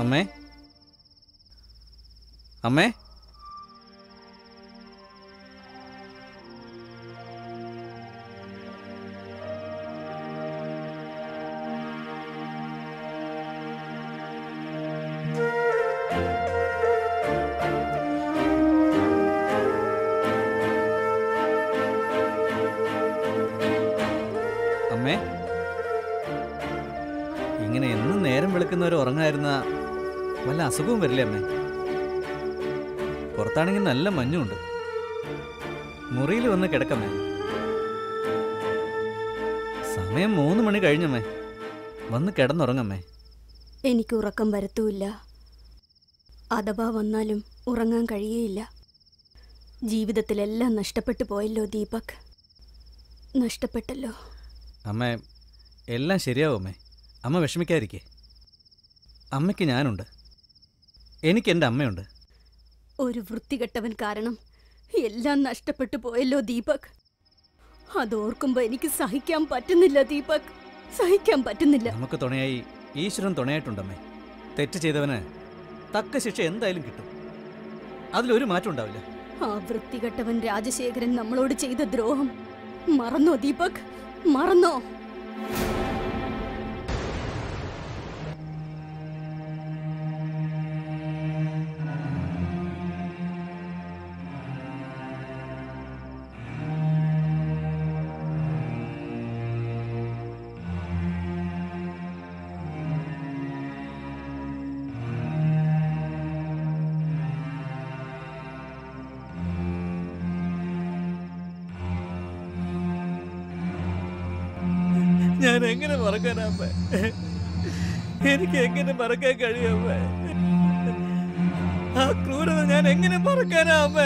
അമ്മേ അമ്മേ അമ്മേ ഇങ്ങനെ എന്നും നേരം വെളുക്കുന്നവർ ഉറങ്ങായിരുന്ന വല്ല അസുഖവും വരില്ലേ അമ്മേ പുറത്താണെങ്കിൽ നല്ല മഞ്ഞുണ്ട് മുറിയിൽ വന്ന് കിടക്കമ്മേ സമയം മൂന്ന് മണി കഴിഞ്ഞമ്മേ വന്ന് കിടന്നുറങ്ങമ്മേ എനിക്ക് ഉറക്കം വരത്തുമില്ല അഥവാ വന്നാലും ഉറങ്ങാൻ കഴിയേയില്ല ജീവിതത്തിലെല്ലാം നഷ്ടപ്പെട്ടു പോയല്ലോ ദീപക് നഷ്ടപ്പെട്ടല്ലോ അമ്മ എല്ലാം ശരിയാവും അമ്മേ അമ്മ വിഷമിക്കാതിരിക്കേ അമ്മയ്ക്ക് ഞാനുണ്ട് എനിക്ക് എൻ്റെ അമ്മയുണ്ട് ഒരു വൃത്തികെട്ടവൻ കാരണം എല്ലാം നഷ്ടപ്പെട്ടു പോയല്ലോ ദീപക് അതോർക്കുമ്പോ എനിക്ക് സഹിക്കാൻ പറ്റുന്നില്ല ദീപക് സഹിക്കാൻ പറ്റുന്നില്ല നമുക്ക് തുണയായി ഈശ്വരൻ തുണയായിട്ടുണ്ടമ്മേ തെറ്റ് ചെയ്തവന് തക്ക ശിക്ഷ എന്തായാലും കിട്ടും അതിലൊരു മാറ്റം ഉണ്ടാവില്ല ആ വൃത്തികെട്ടവൻ രാജശേഖരൻ നമ്മളോട് ചെയ്ത ദ്രോഹം മറന്നോ ദീപക് മറന്നോ ഞാൻ എങ്ങനെ മറക്കാനാമ്മ എനിക്ക് എങ്ങനെ മറക്കാൻ കഴിയാമ്മ ആ ക്രൂരത ഞാൻ എങ്ങനെ മറക്കാനാമ്മേ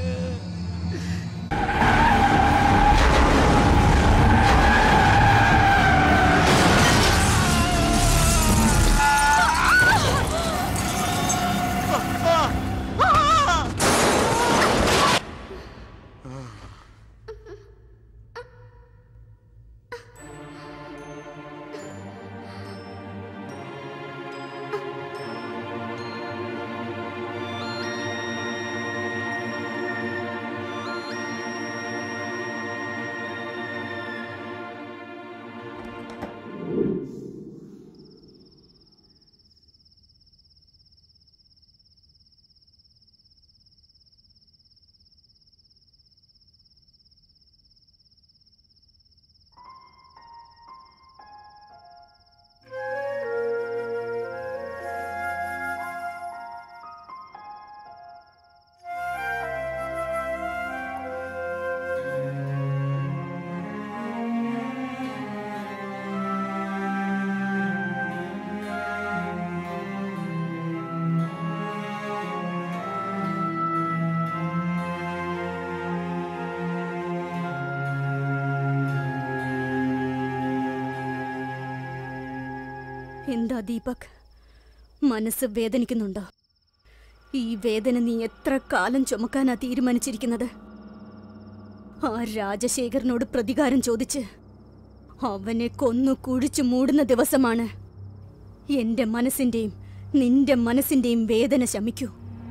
എന്താ ദീപക് മനസ്സ് വേദനിക്കുന്നുണ്ടോ ഈ വേദന നീ എത്ര കാലം ചുമക്കാനാ തീരുമാനിച്ചിരിക്കുന്നത് ആ രാജശേഖരനോട് പ്രതികാരം ചോദിച്ച് അവനെ കൊന്നു കുഴിച്ചു മൂടുന്ന ദിവസമാണ് എന്റെ മനസ്സിന്റെയും നിന്റെ മനസ്സിന്റെയും വേദന ശമിക്കൂ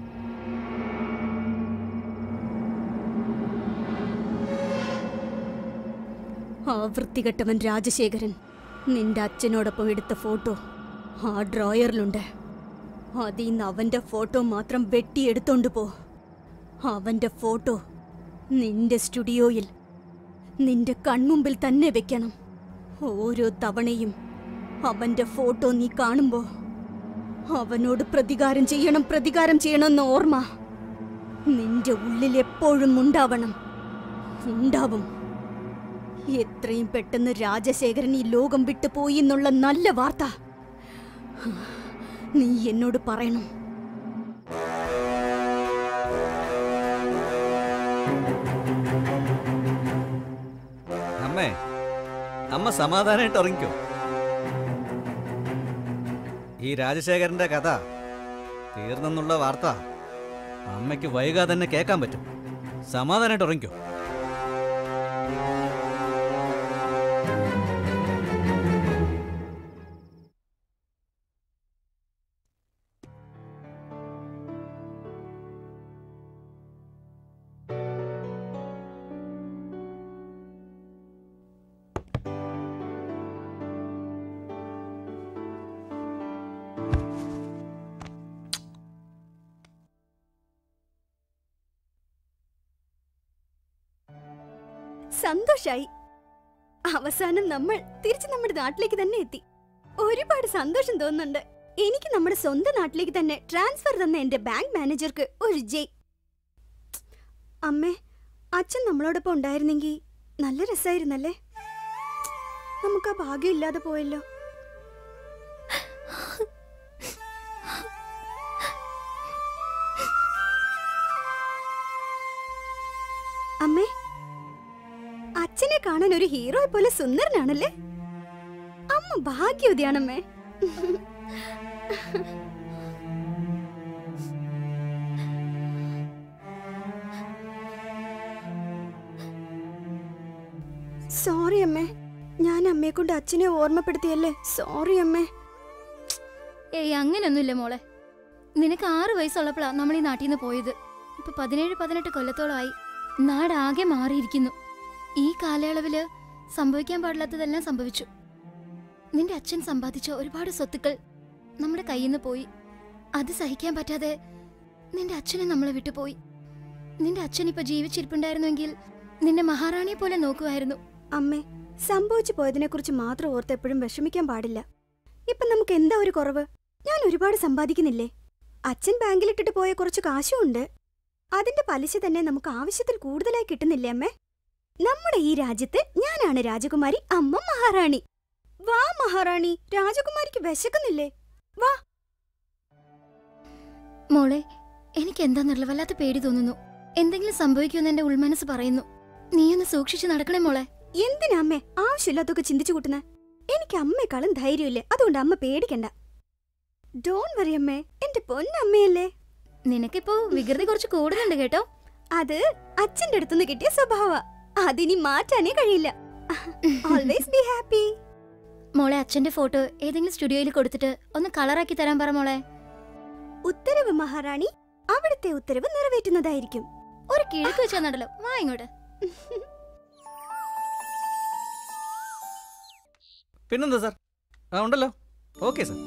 ആ വൃത്തികെട്ടവൻ രാജശേഖരൻ നിന്റെ അച്ഛനോടൊപ്പം എടുത്ത ഫോട്ടോ ആ ഡ്രോയറിലുണ്ട് അതിന്ന് അവന്റെ ഫോട്ടോ മാത്രം വെട്ടിയെടുത്തോണ്ട് പോ അവന്റെ ഫോട്ടോ നിന്റെ സ്റ്റുഡിയോയിൽ നിന്റെ കൺമുമ്പിൽ തന്നെ വെക്കണം ഓരോ തവണയും അവന്റെ ഫോട്ടോ നീ കാണുമ്പോ അവനോട് പ്രതികാരം ചെയ്യണം പ്രതികാരം ചെയ്യണമെന്ന ഓർമ്മ നിന്റെ ഉള്ളിൽ എപ്പോഴും ഉണ്ടാവണം ഉണ്ടാവും എത്രയും പെട്ടെന്ന് രാജശേഖരൻ ഈ ലോകം വിട്ടു പോയി എന്നുള്ള നല്ല വാർത്ത നീ എന്നോട് പറയണം അമ്മേ അമ്മ സമാധാനമായിട്ട് ഉറങ്ങിക്കോ ഈ രാജശേഖരന്റെ കഥ തീർന്നെന്നുള്ള വാർത്ത അമ്മയ്ക്ക് വൈകാതെ തന്നെ കേൾക്കാൻ പറ്റും സമാധാനമായിട്ട് ഉറങ്ങിക്കോ സന്തോഷായി അവസാനം നമ്മൾ തിരിച്ച് നമ്മുടെ നാട്ടിലേക്ക് തന്നെ എത്തി ഒരുപാട് സന്തോഷം തോന്നുന്നുണ്ട് എനിക്ക് നമ്മുടെ സ്വന്തം നാട്ടിലേക്ക് തന്നെ ട്രാൻസ്ഫർ തന്ന എന്റെ ബാങ്ക് മാനേജർക്ക് ഒരു ജയ് അമ്മേ അച്ഛൻ നമ്മളോടൊപ്പം ഉണ്ടായിരുന്നെങ്കിൽ നല്ല രസമായിരുന്നല്ലേ നമുക്ക് ആ ഭാഗ്യം ഇല്ലാതെ പോയല്ലോ അമ്മേ അച്ഛനെ കാണാൻ ഒരു ഹീറോയെ പോലെ സുന്ദരനാണല്ലേ അമ്മ ഭാഗ്യവതിയാണമ്മേ സോറി അമ്മേ ഞാൻ അമ്മയെ കൊണ്ട് അച്ഛനെ ഓർമ്മപ്പെടുത്തിയല്ലേ സോറി അമ്മേ ഏയ് അങ്ങനൊന്നുമില്ല മോളെ നിനക്ക് ആറ് വയസ്സുള്ളപ്പോഴാ നമ്മൾ ഈ നാട്ടിൽ നിന്ന് പോയത് ഇപ്പൊ പതിനേഴ് പതിനെട്ട് കൊല്ലത്തോളമായി നാടാകെ മാറിയിരിക്കുന്നു ഈ കാലയളവില് സംഭവിക്കാൻ പാടില്ലാത്തതെല്ലാം സംഭവിച്ചു നിന്റെ അച്ഛൻ സമ്പാദിച്ച ഒരുപാട് സ്വത്തുക്കൾ നമ്മുടെ കയ്യിൽ നിന്ന് പോയി അത് സഹിക്കാൻ പറ്റാതെ നിന്റെ അച്ഛനെ നമ്മളെ വിട്ടുപോയി നിന്റെ അച്ഛൻ ഇപ്പൊ ജീവിച്ചിരിപ്പുണ്ടായിരുന്നുവെങ്കിൽ നിന്നെ മഹാറാണിയെ പോലെ നോക്കുമായിരുന്നു അമ്മേ സംഭവിച്ചു പോയതിനെ കുറിച്ച് മാത്രം ഓർത്ത് എപ്പോഴും വിഷമിക്കാൻ പാടില്ല ഇപ്പൊ നമുക്ക് എന്താ ഒരു കുറവ് ഞാൻ ഒരുപാട് സമ്പാദിക്കുന്നില്ലേ അച്ഛൻ ബാങ്കിലിട്ടിട്ട് പോയ കുറച്ച് കാശും ഉണ്ട് അതിന്റെ പലിശ തന്നെ നമുക്ക് ആവശ്യത്തിൽ കൂടുതലായി കിട്ടുന്നില്ലേ അമ്മേ നമ്മുടെ ഈ രാജ്യത്ത് ഞാനാണ് രാജകുമാരി അമ്മ മഹാറാണി വാ മഹാറാണി രാജകുമാരിക്ക് വിശക്കുന്നില്ലേ മോളെ എനിക്ക് എന്താന്നുള്ള വല്ലാത്ത പേടി തോന്നുന്നു എന്തെങ്കിലും സംഭവിക്കുമെന്ന് എന്റെ ഉൾമനസ് പറയുന്നു നീയൊന്ന് സൂക്ഷിച്ചു നടക്കണേ മോളെ എന്തിനാ അമ്മേ ആവശ്യമില്ലാത്തൊക്കെ ചിന്തിച്ചു കൂട്ടുന്ന എനിക്ക് അമ്മയെക്കാളും ധൈര്യമില്ലേ അതുകൊണ്ട് അമ്മ പേടിക്കണ്ട ഡോൺ വറി അമ്മേ എന്റെ പൊന്നമ്മയല്ലേ നിനക്കിപ്പോ വികൃതി കുറച്ച് കൂടുന്നുണ്ട് കേട്ടോ അത് അച്ഛന്റെ അടുത്തുനിന്ന് കിട്ടിയ സ്വഭാവ അതിനി മാറ്റാനേ കഴിയില്ല ഓൾവേസ് ബി ഹാപ്പി മോളെ അച്ഛന്റെ ഫോട്ടോ ഏതെങ്കിലും സ്റ്റുഡിയോയിൽ കൊടുത്തിട്ട് ഒന്ന് കളറാക്കി തരാൻ പറ മോളെ ഉത്തരവ് മഹാറാണി അവിടുത്തെ ഉത്തരവ് നിറവേറ്റുന്നതായിരിക്കും ഒരു കിഴക്ക് വെച്ച് തന്നടല്ലോ വാ ഇങ്ങോട്ട് പിന്നെന്താ സാർ ആ ഉണ്ടല്ലോ ഓക്കെ സാർ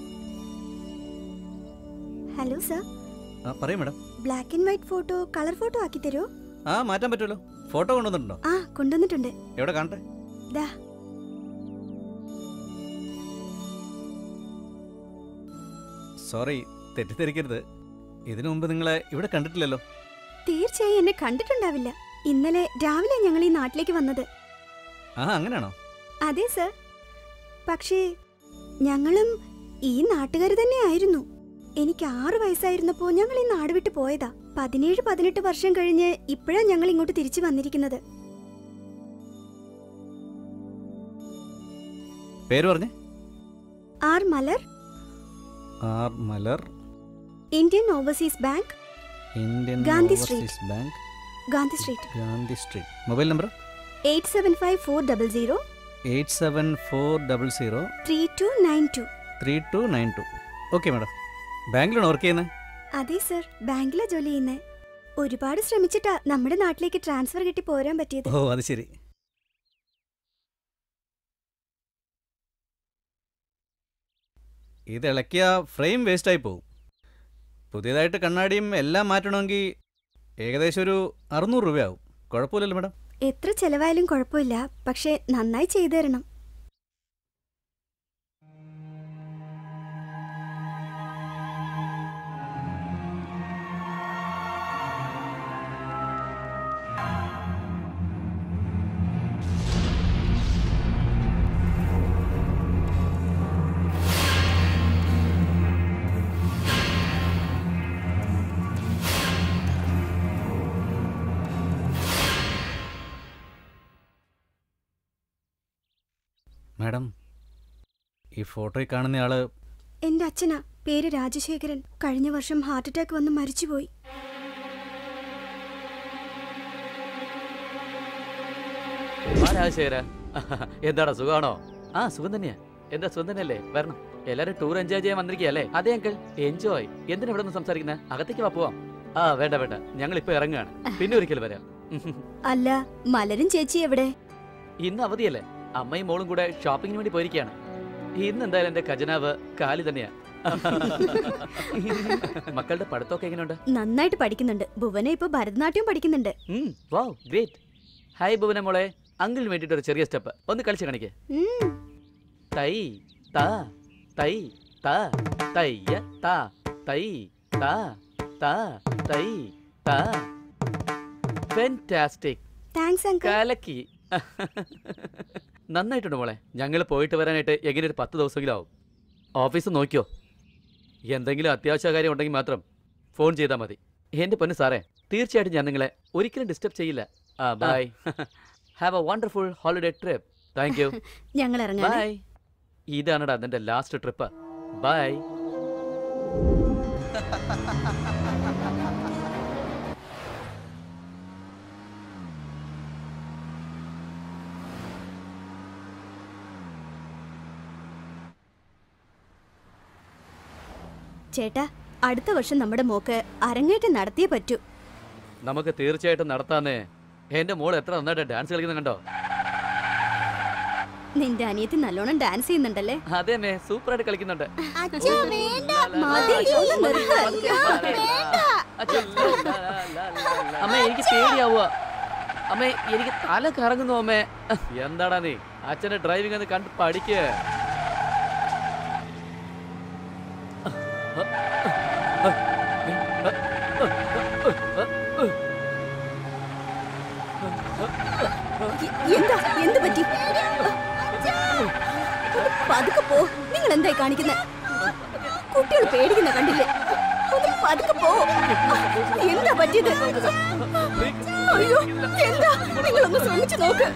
ഹലോ സർ ആ പറയൂ madam black and white photo colour photo ആക്കി തരോ ആ മാറ്റാൻ പറ്റുമല്ലോ ഫോട്ടോ കൊണ്ടുവന്നിട്ടുണ്ടോ ആ കൊണ്ടുവന്നിട്ടുണ്ട് എവിടെ കാണട്ടെ ദാ സോറി തെറ്റിദ്ധരിക്കരുത് ഇതിനു മുമ്പ് നിങ്ങളെ ഇവിടെ കണ്ടിട്ടില്ലല്ലോ തീർച്ചയായും എന്നെ കണ്ടിട്ടുണ്ടാവില്ല ഇന്നലെ രാവിലെ ഞങ്ങൾ ഈ നാട്ടിലേക്ക് വന്നത് ആ അങ്ങനെയാണോ അതെ സർ പക്ഷേ ഞങ്ങളും ഈ നാട്ടുകാർ തന്നെയായിരുന്നു എനിക്ക് ആറു വയസ്സായിരുന്നപ്പോ ഞങ്ങൾ ഈ നാട് വിട്ട് പോയതാ പതിനേഴ് പതിനെട്ട് വർഷം കഴിഞ്ഞ് ഇപ്പോഴാ ഞങ്ങൾ ഇങ്ങോട്ട് തിരിച്ചു വന്നിരിക്കുന്നത് പേര് പറഞ്ഞേ R Malar R Malar Indian Overseas Bank Indian Gandhi Overseas Bank Gandhi Street Gandhi Street mobile number eight seven five four double zero eight seven four double zero three two nine two three two nine two okay madam ബാങ്കിലാണ് work ചെയ്യുന്നത് അതെ sir ബാങ്കിലാ ജോലി ചെയ്യുന്നേ ഒരുപാട് ശ്രമിച്ചിട്ടാ നമ്മുടെ നാട്ടിലേക്ക് transfer കിട്ടി പോരാൻ പറ്റിയത് ഓ അത് ശരി ഇത് ഇളക്കിയ ഫ്രെയിം വേസ്റ്റായി പോകും പുതിയതായിട്ട് കണ്ണാടിയും എല്ലാം മാറ്റണമെങ്കിൽ ഏകദേശം ഒരു അറുന്നൂറ് രൂപയാവും കുഴപ്പമില്ലല്ലോ മാഡം എത്ര ചെലവായാലും കുഴപ്പമില്ല പക്ഷേ നന്നായി ചെയ്തു തരണം മാഡം ഈ ഫോട്ടോയിൽ കാണുന്നയാള് എന്റെ അച്ഛനാ പേര് രാജശേഖരൻ കഴിഞ്ഞ വർഷം ഹാർട്ട് അറ്റാക്ക് വന്ന് മരിച്ചുപോയി ആ രാജശേഖര എന്താടാ സുഖമാണോ ആ സുഖം തന്നെയാ എന്താ സുഖം തന്നെയല്ലേ വരണം എല്ലാരും ടൂർ എൻജോയ് ചെയ്യാൻ വന്നിരിക്കുകയല്ലേ അതെ അങ്കിൾ എൻജോയ് എന്തിനാ ഇവിടെ നിന്ന് സംസാരിക്കുന്നത് അകത്തേക്ക് വാ പോവാം ആ വേണ്ട വേണ്ട ഞങ്ങൾ ഇപ്പൊ ഇറങ്ങുകയാണ് പിന്നെ ഒരിക്കൽ വരാം അല്ല മലരും ചേച്ചി എവിടെ ഇന്ന് അവധിയല്ലേ അമ്മയും മോളും കൂടെ ഷോപ്പിങ്ങിന് വേണ്ടി പോയിരിക്കുകയാണ് ഇന്ന് എന്തായാലും എന്റെ ഖജനാവ് കാലി തന്നെയാ മക്കളുടെ പഠിത്തമൊക്കെ എങ്ങനെയുണ്ട് നന്നായിട്ട് പഠിക്കുന്നുണ്ട് ഭുവന ഇപ്പൊ ഭരതനാട്യം പഠിക്കുന്നുണ്ട് വാവ് ഗ്രേറ്റ് ഹായ് ഭുവന മോളെ അങ്കിളിന് വേണ്ടിയിട്ട് ഒരു ചെറിയ സ്റ്റെപ്പ് ഒന്ന് കളിച്ച് കാണിക്കേ ഉം. തൈ ത തൈ ത തയ്യ ത തൈ ത ത തൈ ത ഫെന്റാസ്റ്റിക് താങ്ക്സ് അങ്കിൾ കലക്കി നന്നായിട്ടുണ്ട് മോളെ ഞങ്ങൾ പോയിട്ട് വരാനായിട്ട് എങ്ങനെ ഒരു പത്ത് ദിവസമെങ്കിലും ആവും ഓഫീസ് നോക്കിയോ എന്തെങ്കിലും അത്യാവശ്യ കാര്യം ഉണ്ടെങ്കിൽ മാത്രം ഫോൺ ചെയ്താൽ മതി എൻ്റെ പൊന്ന് സാറേ തീർച്ചയായിട്ടും ഞാൻ നിങ്ങളെ ഒരിക്കലും ഡിസ്റ്റർബ് ചെയ്യില്ല ആ bye have a wonderful holiday trip thank you ഞങ്ങൾ ഇറങ്ങാം ബൈ ഇതാണടാ അതിൻ്റെ ലാസ്റ്റ് ട്രിപ്പ് ബൈ ചേട്ടാ അടുത്ത വർഷം നമ്മുടെ മോക്ക് അരങ്ങേറ്റം നടത്തിയേ പറ്റൂ നമുക്ക് തീർച്ചയായിട്ടും നടത്താന്നേ എൻ്റെ മോൾ എത്ര നന്നായിട്ട് ഡാൻസ് കളിക്കുന്ന കണ്ടോ നിന്റെ അനിയത്തി നല്ലോണം ഡാൻസ് ചെയ്യുന്നുണ്ടല്ലേ അതെ മേ സൂപ്പറായിട്ട് കളിക്കുന്നുണ്ട് മതി, ഒന്ന് നിർത്ത്. അമ്മ എനിക്ക് പേടിയാവുക അമ്മേ എനിക്ക് തല കറങ്ങുന്നു അമ്മേ എന്താടാ നീ അച്ഛന്റെ ഡ്രൈവിംഗ് ഒന്ന് കണ്ട് പഠിക്ക് എ- എന്താ എന്ത് പറ്റി പതുക്കെ പോ നിങ്ങൾ എന്തായി കാണിക്കുന്നത് കുട്ടികൾ പേടിക്കുന്ന കണ്ടില്ലേ ഒന്ന് പതുക്കെ പോ എന്താ പറ്റിയത് അയ്യോ എന്താ നിങ്ങളൊന്ന് ശ്രമിച്ചു നോക്ക്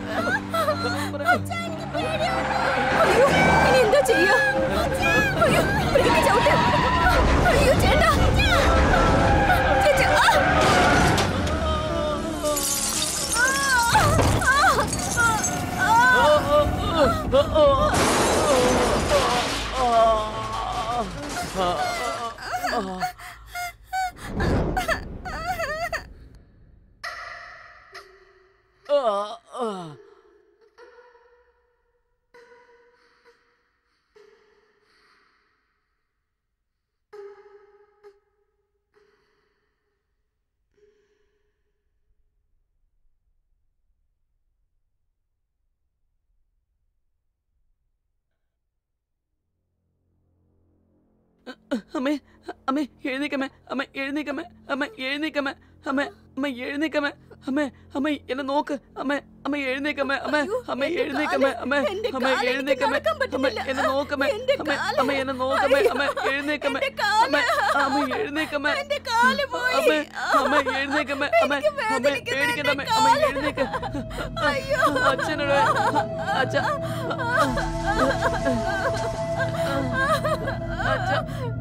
അയ്യോ ഇനി എന്താ ചെയ്യാ അയ്യോ ബ്രേക്ക് ചവിട്ട് അയ്യോ ചേട്ടാ ചേച്ചി ആ! അമ്മേ അമ്മേ എഴുന്നേക്കമ്മേ അമ്മ എഴുന്നേക്കമ്മേ അമ്മ എഴുന്നേക്കമ്മേ അമ്മ അമ്മ എഴുന്നേക്കമ്മേ അമ്മേ അമ്മ എന്നെ നോക്ക് അമ്മ അമ്മ എഴുന്നേക്കമ്മേ അമ്മ അയ്യോ, അമ്മ എന്റെ എഴുന്നേക്കമ്മേ കാല്, അമ്മ എന്റെ അമ്മ കാല് എനിക്ക് എഴുന്നേക്കമ്മേ നടക്കാൻ അമ്മ പറ്റുന്നില്ല. എന്നെ നോക്കമ്മേ എന്റെ അമ്മ കാല്. അമ്മ എന്നെ നോക്കമ്മേ അയ്യോ, അമ്മ എഴുന്നേക്കമ്മേ എന്റെ കാല്. അമ്മ അമ്മ എഴുന്നേക്കമ്മേ എന്റെ കാല് പോയി. അമ്മ അമ്മ എഴുന്നേക്കമ്മേ അമ്മ എനിക്ക് അമ്മ വേദനിക്കുന്നു, പേടിക്കണ്ട അമ്മ എന്റെ അമ്മ കാല്. എഴുന്നേക്ക് അയ്യോ. അച്ഛനോട് അച്ഛ അച്ഛ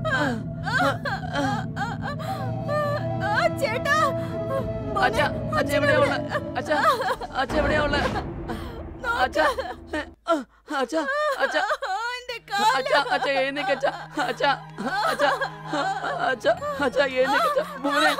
ആ, ചേട്ടാ അച്ഛ അച്ഛ എവിടെയാ ഉള്ള അച്ഛ അച്ഛ എവിടെയാ ഉള്ള അച്ഛ അച്ഛ അച്ഛ എന്റെ അച്ഛ അച്ഛ എഴുന്നേക്ക് അച്ഛ അച്ഛ അച്ഛ അച്ഛ അച്ഛ എഴുന്നേക്ക് അച്ഛ മോനെ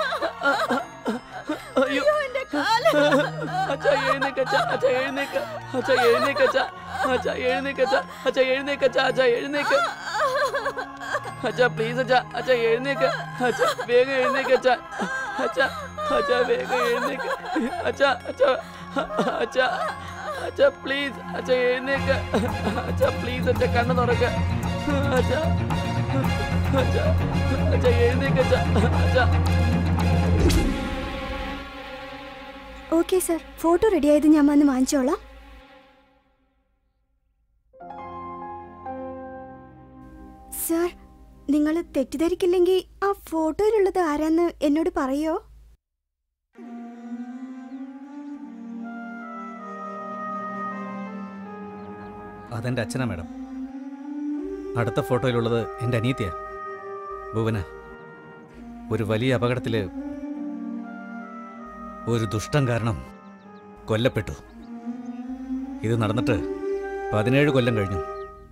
അയ്യോ എന്റെ കാല് അച്ഛ എഴുന്നേക്ക് അച്ഛ അച്ഛ എഴുന്നേക്ക് അച്ഛ എഴുന്നേക്ക് അച്ഛ അച്ഛ എഴുന്നേക്ക് അച്ഛ അച്ഛ എഴുന്നേക്ക് അച്ഛ അച്ഛ എഴുന്നേക്ക് അച്ഛ പ്ലീസ് അച്ഛ അച്ഛ എഴുന്നേക്ക് അച്ഛ വേഗം എഴുന്നേക്ക് അച്ഛ അച്ഛ അച്ഛ വേഗം എഴുന്നേക്ക് അച്ഛ അച്ഛ അച്ഛ അച്ഛ പ്ലീസ് അച്ഛ എഴുന്നേക്ക് അച്ഛ പ്ലീസ് അച്ഛ കണ്ണു തുറക്ക അച്ഛ അച്ഛ അച്ഛ എഴുന്നേക്ക് അച്ഛ അച്ഛ ഓക്കെ സർ ഫോട്ടോ റെഡി ആയത് ഞാൻ വന്ന് വാങ്ങിച്ചോളാം സർ നിങ്ങൾ തെറ്റിദ്ധരിക്കില്ലെങ്കിൽ ആ ഫോട്ടോയിലുള്ളത് ആരാന്ന് എന്നോട് പറയോ അതെൻ്റെ അച്ഛനാ മാഡം അടുത്ത ഫോട്ടോയിലുള്ളത് എൻ്റെ അനിയത്തിയാ ഭുവന ഒരു വലിയ അപകടത്തിൽ ഒരു ദുഷ്ടം കാരണം കൊല്ലപ്പെട്ടു ഇത് നടന്നിട്ട് പതിനേഴ് കൊല്ലം കഴിഞ്ഞു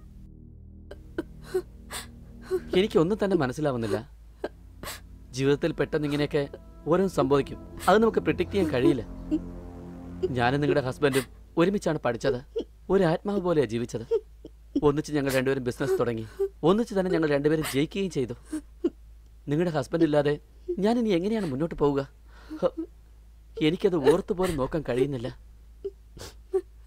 എനിക്കൊന്നും തന്നെ മനസ്സിലാവുന്നില്ല ജീവിതത്തിൽ പെട്ടെന്ന് ഇങ്ങനെയൊക്കെ ഓരോന്നും സംഭവിക്കും അത് നമുക്ക് പ്രിഡിക്റ്റ് ചെയ്യാൻ കഴിയില്ല ഞാനും നിങ്ങളുടെ ഹസ്ബൻഡും ഒരുമിച്ചാണ് പഠിച്ചത് ഒരു ആത്മാവ് പോലെയാണ് ജീവിച്ചത് ഒന്നിച്ച് ഞങ്ങൾ രണ്ടുപേരും ബിസിനസ് തുടങ്ങി ഒന്നിച്ച് തന്നെ ഞങ്ങൾ രണ്ടുപേരും ജയിക്കുകയും ചെയ്തു നിങ്ങളുടെ ഹസ്ബൻഡ് ഇല്ലാതെ ഞാൻ ഇനി എങ്ങനെയാണ് മുന്നോട്ട് പോവുക ഹ, എനിക്കത് ഓർത്തു പോലും നോക്കാൻ കഴിയുന്നില്ല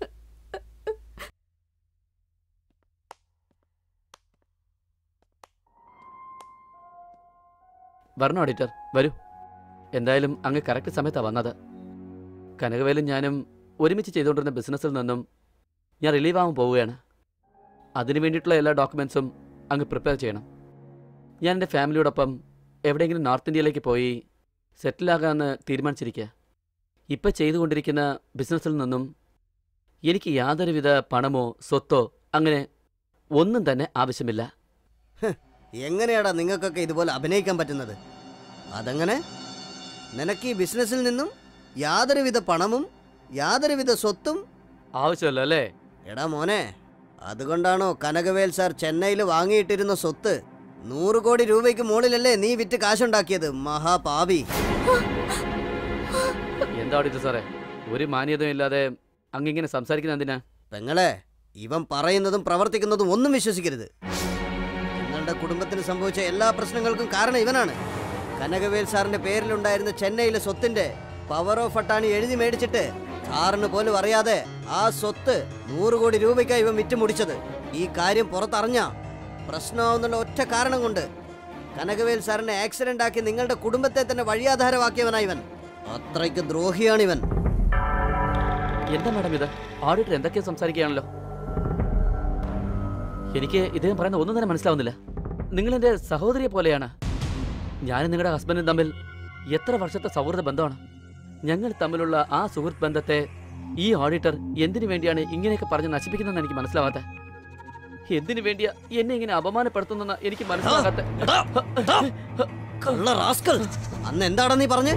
വരണം ഓഡിറ്റർ വരൂ എന്തായാലും അങ്ങ് കറക്റ്റ് സമയത്താണ് വന്നത് കനകവേലും ഞാനും ഒരുമിച്ച് ചെയ്തുകൊണ്ടിരുന്ന ബിസിനസ്സിൽ നിന്നും ഞാൻ റിലീവ് ആവാൻ പോവുകയാണ് അതിനു വേണ്ടിയിട്ടുള്ള എല്ലാ ഡോക്യുമെൻസും അങ്ങ് പ്രിപ്പയർ ചെയ്യണം ഞാൻ എൻ്റെ ഫാമിലിയോടൊപ്പം എവിടെയെങ്കിലും നോർത്ത് ഇന്ത്യയിലേക്ക് പോയി സെറ്റിലാകാമെന്ന് തീരുമാനിച്ചിരിക്കുക ഇപ്പം ചെയ്തുകൊണ്ടിരിക്കുന്ന ബിസിനസ്സിൽ നിന്നും എനിക്ക് യാതൊരുവിധ പണമോ സ്വത്തോ അങ്ങനെ ഒന്നും തന്നെ ആവശ്യമില്ല എങ്ങനെയാടാ നിങ്ങൾക്കൊക്കെ ഇതുപോലെ അഭിനയിക്കാൻ പറ്റുന്നത് അതെങ്ങനെ നിനക്ക് ഈ ബിസിനസ്സിൽ നിന്നും യാതൊരുവിധ പണമും യാതൊരുവിധ സ്വത്തും ആവശ്യമല്ലോ അല്ലേ എടാ മോനെ അതുകൊണ്ടാണോ കനകവേൽ സാർ ചെന്നൈയിൽ വാങ്ങിയിട്ടിരുന്ന സ്വത്ത് നൂറ് കോടി രൂപയ്ക്ക് മുകളിലല്ലേ നീ വിറ്റ് കാശുണ്ടാക്കിയത് മഹാപാപി എന്താ ഓഡിറ്റർ സാറേ ഒരു മാന്യതയും ഇല്ലാതെ അങ്ങിങ്ങനെ സംസാരിക്കുന്ന എന്തിനാ പെങ്ങളെ ഇവൻ പറയുന്നതും പ്രവർത്തിക്കുന്നതും ഒന്നും വിശ്വസിക്കരുത് നിങ്ങളുടെ കുടുംബത്തിന് സംഭവിച്ച എല്ലാ പ്രശ്നങ്ങൾക്കും കാരണം ഇവനാണ് കനകവേൽ സാറിന്റെ പേരിലുണ്ടായിരുന്ന ചെന്നൈയിലെ സ്വത്തിന്റെ പവർ ഓഫ് അട്ടാണി എഴുതി മേടിച്ചിട്ട് സാറിന് പോലും അറിയാതെ ആ സ്വത്ത് നൂറ് കോടി രൂപയ്ക്കാണ് ഇവൻ വിറ്റ് മുടിച്ചത് ഈ കാര്യം പുറത്തറിഞ്ഞ പ്രശ്നമാവുന്നുള്ള ഒറ്റ കാരണം കൊണ്ട് കനകവേൽ സാറിനെ ആക്സിഡന്റ് ആക്കി നിങ്ങളുടെ കുടുംബത്തെ തന്നെ വഴിയാധാരമാക്കിയവനാ ഇവൻ അത്രയ്ക്ക് ദ്രോഹിയാണ് ഇവൻ എന്താ മാഡം ഇത് ഓഡിറ്റർ എന്തൊക്കെയോ സംസാരിക്കുകയാണല്ലോ എനിക്ക് ഇദ്ദേഹം പറയുന്ന ഒന്നും തന്നെ മനസ്സിലാവുന്നില്ല നിങ്ങൾ എൻ്റെ സഹോദരിയെ പോലെയാണ് ഞാനും നിങ്ങളുടെ ഹസ്ബൻഡും തമ്മിൽ എത്ര വർഷത്തെ സൗഹൃദ ബന്ധമാണ് ഞങ്ങൾ തമ്മിലുള്ള ആ സുഹൃത്ത് ബന്ധത്തെ ഈ ഓഡിറ്റർ എന്തിനു വേണ്ടിയാണ് ഇങ്ങനെയൊക്കെ പറഞ്ഞ് നശിപ്പിക്കുന്നതെന്ന് എനിക്ക് മനസ്സിലാവാത്ത എന്തിനു വേണ്ടിയാ എന്നെ ഇങ്ങനെ അപമാനപ്പെടുത്തുന്നെന്ന് എനിക്ക് മനസ്സിലാകാത്ത കള്ള റാസ്കൽ അന്ന് എന്താടാ നീ പറഞ്ഞേ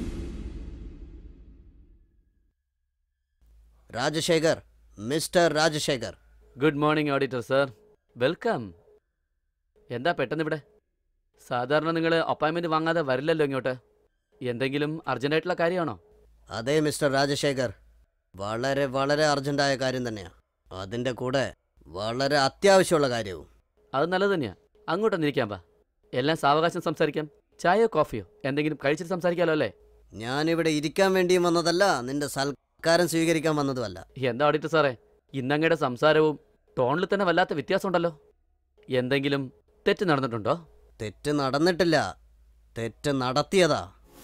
Rajasekhar mister Rajasekhar good morning auditor sir welcome എന്താ പെട്ടെന്ന് ഇവിടെ സാധാരണ നിങ്ങൾ അപ്പോയിൻമെൻറ്റ് വാങ്ങാതെ വരില്ലല്ലോ ഇങ്ങോട്ട് എന്തെങ്കിലും അർജൻറ്റായിട്ടുള്ള കാര്യമാണോ അതെ മിസ്റ്റർ രാജശേഖർ വളരെ വളരെ അർജന്റായ കാര്യം തന്നെയാ അതിന്റെ കൂടെ വളരെ അത്യാവശ്യമുള്ള കാര്യവും അത് നല്ലത് തന്നെയാ അങ്ങോട്ടൊന്നിരിക്കാൻ പാ എല്ലാം സാവകാശം സംസാരിക്കാം ചായയോ കോഫിയോ എന്തെങ്കിലും കഴിച്ചിട്ട് സംസാരിക്കാമല്ലോ അല്ലേ ഞാനിവിടെ ഇരിക്കാൻ വേണ്ടിയും വന്നതല്ല നിന്റെ സൽക്കാരം സ്വീകരിക്കാൻ വന്നതുമല്ല എന്താ ഓഡിറ്റർ സാറേ ഇന്നങ്ങയുടെ സംസാരവും ടോണിൽ തന്നെ വല്ലാത്ത വ്യത്യാസമുണ്ടല്ലോ എന്തെങ്കിലും തെറ്റ് നടന്നിട്ടുണ്ടോ തെറ്റ് നടന്നിട്ടില്ല തെറ്റ് നടത്തിയതാ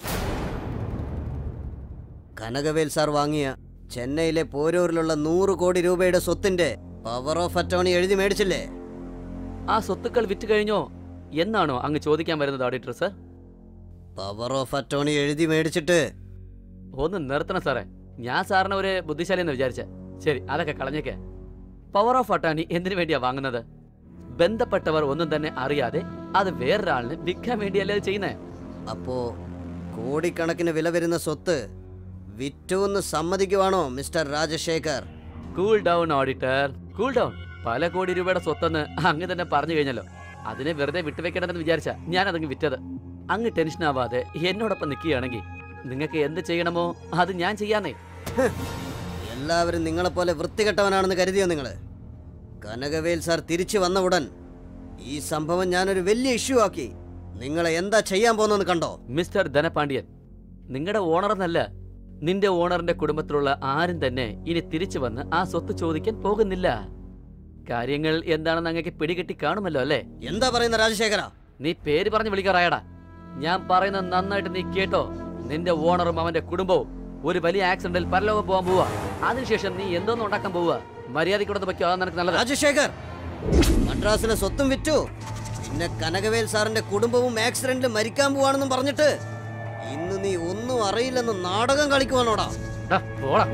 കനകവേൽ സാർ വാങ്ങിയ ചെന്നൈയിലെ പോരൂരിലുള്ള നൂറ് കോടി രൂപയുടെ സ്വത്തിന്റെ പവർ ഓഫ് അറ്റോണി എഴുതി മേടിച്ചില്ലേ ആ സ്വത്തുക്കൾ വിറ്റ് കഴിഞ്ഞോ എന്നാണോ അങ്ങ് ചോദിക്കാൻ വരുന്നത് auditor sir power of attorney എഴുതി മേടിച്ചിട്ട് ഒന്ന് നിർത്തണം സാറേ ഞാൻ സാറിനെ ഒരു ബുദ്ധിശാലി എന്ന് വിചാരിച്ച ശരി അതൊക്കെ കളഞ്ഞേക്കെ പവർ ഓഫ് അട്ടാണി എന്തിനു വേണ്ടിയാ വാങ്ങുന്നത് ബന്ധപ്പെട്ടവർ ഒന്നും തന്നെ അറിയാതെ അത് വേറൊരാളിന് വിൽക്കാൻ വേണ്ടിയല്ലേ അത് ചെയ്യുന്നേ അപ്പോ കോടിക്കണക്കിന് വില വരുന്ന സ്വത്ത് വിറ്റുവെന്ന് സമ്മതിക്കുവാണോ mister Rajasekhar cool down auditor cool down പല കോടി രൂപയുടെ സ്വത്തെന്ന് അങ്ങ് തന്നെ പറഞ്ഞു കഴിഞ്ഞല്ലോ അതിനെ വെറുതെ വിട്ടുവെക്കണമെന്ന് വിചാരിച്ച ഞാൻ അതങ്ങ് വിറ്റത് അങ്ങ് ടെൻഷൻ ആവാതെ എന്നോടൊപ്പം നിൽക്കുകയാണെങ്കിൽ നിങ്ങൾക്ക് എന്ത് ചെയ്യണമോ അത് ഞാൻ ചെയ്യാന്നേ എല്ലാവരും നിങ്ങളെപ്പോലെ വൃത്തികെട്ടവനാണെന്ന് കരുതിയോ നിങ്ങൾ കനകവേൽ സാർ തിരിച്ചു വന്ന ഉടൻ ഈ സംഭവം ഞാനൊരു വലിയ ഇഷ്യൂ ആക്കി നിങ്ങളെ എന്താ ചെയ്യാൻ പോകുന്നെന്ന് കണ്ടോ മിസ്റ്റർ ധനപാണ്ഡ്യൻ നിങ്ങളുടെ ഓണർ എന്നല്ല നിന്റെ ഓണറിന്റെ കുടുംബത്തിലുള്ള ആരും തന്നെ ഇനി തിരിച്ചു വന്ന് ആ സ്വത്ത് ചോദിക്കാൻ പോകുന്നില്ല കാര്യങ്ങൾ എന്താണെന്ന് അങ്ങക്ക് പിടികിട്ടി കാണുമല്ലോ അല്ലേ എന്താ പറയുന്ന രാജശേഖര നീ പേര് പറഞ്ഞ് വിളിക്കാറായടാ ഞാൻ പറയുന്നത് നന്നായിട്ട് നീ കേട്ടോ നിന്റെ ഓണറും അവന്റെ കുടുംബവും ഒരു വലിയ ആക്സിഡന്റിൽ പരലോകം പോകാൻ പോവാ അതിനുശേഷം നീ എന്തോന്ന് ഉണ്ടാക്കാൻ പോവാ മര്യാദയ്ക്കൂടെ വയ്ക്കോ അതാണ് നിനക്ക് നല്ലത് രാജശേഖർ മദ്രാസിലെ സ്വത്തും വിറ്റു പിന്നെ കനകവേൽ സാറിന്റെ കുടുംബവും ആക്സിഡന്റിൽ മരിക്കാൻ പോവാണെന്നും പറഞ്ഞിട്ട് ഇന്ന് നീ ഒന്നും അറിയില്ലെന്ന് നാടകം കളിക്കുവാണോടാ ടാ, പോടാ.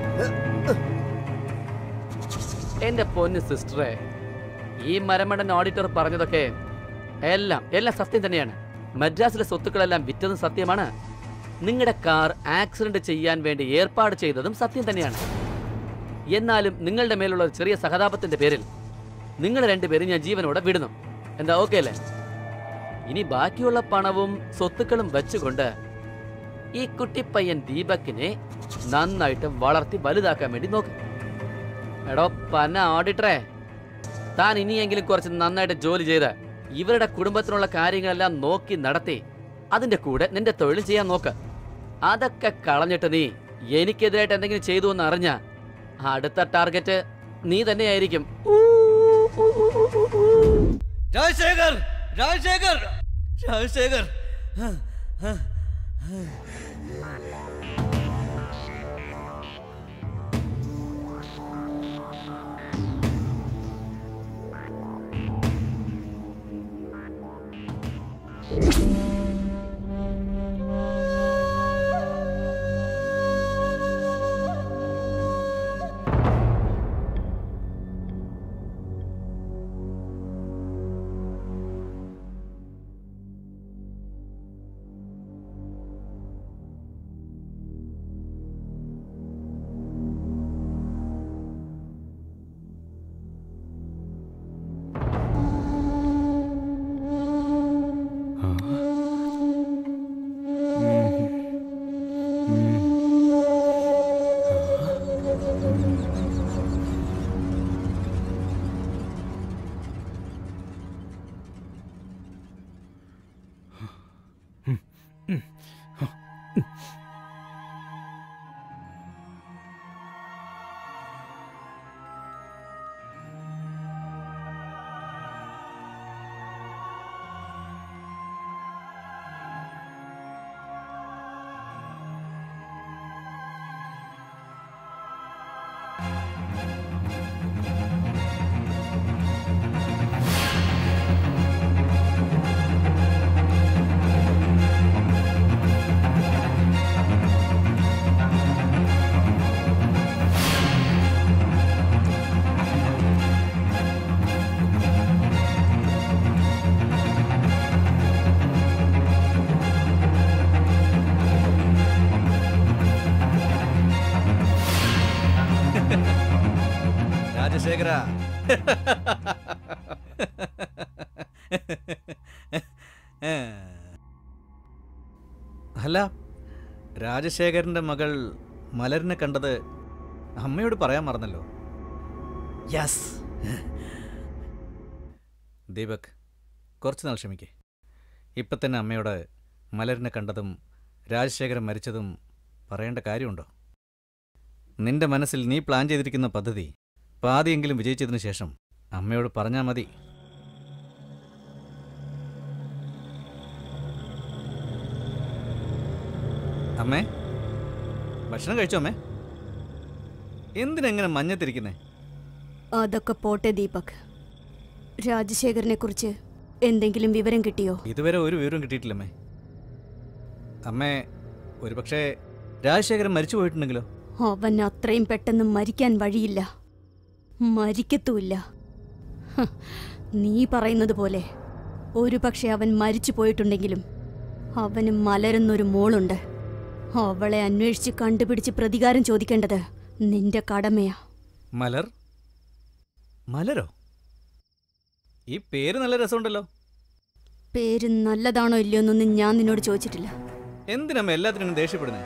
എന്റെ പൊന്ന് സിസ്റ്ററെ ഈ മരമണ്ടൻ ഓഡിറ്റർ പറഞ്ഞതൊക്കെ എല്ലാം എല്ലാം സത്യം തന്നെയാണ് മദ്രാസിലെ സ്വത്തുക്കളെല്ലാം വിറ്റതും സത്യമാണ് നിങ്ങളുടെ കാർ ആക്സിഡന്റ് ചെയ്യാൻ വേണ്ടി ഏർപ്പാട് ചെയ്തതും സത്യം തന്നെയാണ് എന്നാലും നിങ്ങളുടെ മേലുള്ള ഒരു ചെറിയ സഹതാപത്തിന്റെ പേരിൽ നിങ്ങൾ രണ്ടുപേരും ഞാൻ ജീവനോടെ വിടുന്നു എന്താ ഓക്കെ അല്ലേ ഇനി ബാക്കിയുള്ള പണവും സ്വത്തുക്കളും വെച്ചുകൊണ്ട് ഈ കുട്ടിപ്പയ്യൻ ദീപക്കിനെ നന്നായിട്ട് വളർത്തി വലുതാക്കാൻ വേണ്ടി നോക്ക് എടോ പന്ന ഓഡിറ്ററെ താൻ ഇനിയെങ്കിലും കുറച്ച് നന്നായിട്ട് ജോലി ചെയ്ത് ഇവരുടെ കുടുംബത്തിനുള്ള കാര്യങ്ങളെല്ലാം നോക്കി നടത്തി അതിന്റെ കൂടെ നിന്റെ തൊഴിൽ ചെയ്യാൻ നോക്ക് അതൊക്കെ കളഞ്ഞിട്ട് നീ എനിക്കെതിരായിട്ട് എന്തെങ്കിലും ചെയ്തു എന്ന് അറിഞ്ഞ അടുത്ത ടാർഗറ്റ് നീ തന്നെയായിരിക്കും രാജശേഖർ രാജശേഖർ രാജശേഖർ രാജശേഖര അല്ല രാജശേഖരന്റെ മകൾ മലരിനെ കണ്ടത് അമ്മയോട് പറയാൻ മറന്നല്ലോ യെസ് ദീപക് കുറച്ച് നാൾ ക്ഷമിക്കേ ഇപ്പം തന്നെ അമ്മയോട് മലരിനെ കണ്ടതും രാജശേഖരൻ മരിച്ചതും പറയേണ്ട കാര്യമുണ്ടോ നിന്റെ മനസ്സിൽ നീ പ്ലാൻ ചെയ്തിരിക്കുന്ന പദ്ധതി പാതിയെങ്കിലും വിജയിച്ചതിന് ശേഷം അമ്മയോട് പറഞ്ഞാൽ മതി അമ്മേ ഭക്ഷണം കഴിച്ചോ അമ്മേ എന്തിനെങ്ങനെ മഞ്ഞത്തിരിക്കുന്നേ അതൊക്കെ പോട്ടെ ദീപക് രാജശേഖരനെ കുറിച്ച് എന്തെങ്കിലും വിവരം കിട്ടിയോ ഇതുവരെ ഒരു വിവരവും കിട്ടിയിട്ടില്ലമ്മേ അമ്മേ ഒരുപക്ഷേ രാജശേഖരൻ മരിച്ചു പോയിട്ടുണ്ടെങ്കിലോ അവൻ അത്രയും പെട്ടെന്ന് മരിക്കാൻ വഴിയില്ല മരിക്കത്തുമില്ല ഹ്, നീ പറയുന്നത് പോലെ ഒരു പക്ഷെ അവൻ മരിച്ചു പോയിട്ടുണ്ടെങ്കിലും അവന് മലരുന്നൊരു മോളുണ്ട് അവളെ അന്വേഷിച്ച് കണ്ടുപിടിച്ച് പ്രതികാരം ചോദിക്കേണ്ടത് നിന്റെ കടമയാ മലർ മലരോ ഈ പേര് നല്ല രസമുണ്ടല്ലോ പേര് നല്ലതാണോ ഇല്ലയോ എന്നൊന്നും ഞാൻ നിന്നോട് ചോദിച്ചിട്ടില്ല എന്തിനമ്മ എല്ലാത്തിനും ദേഷ്യപ്പെടുന്നേ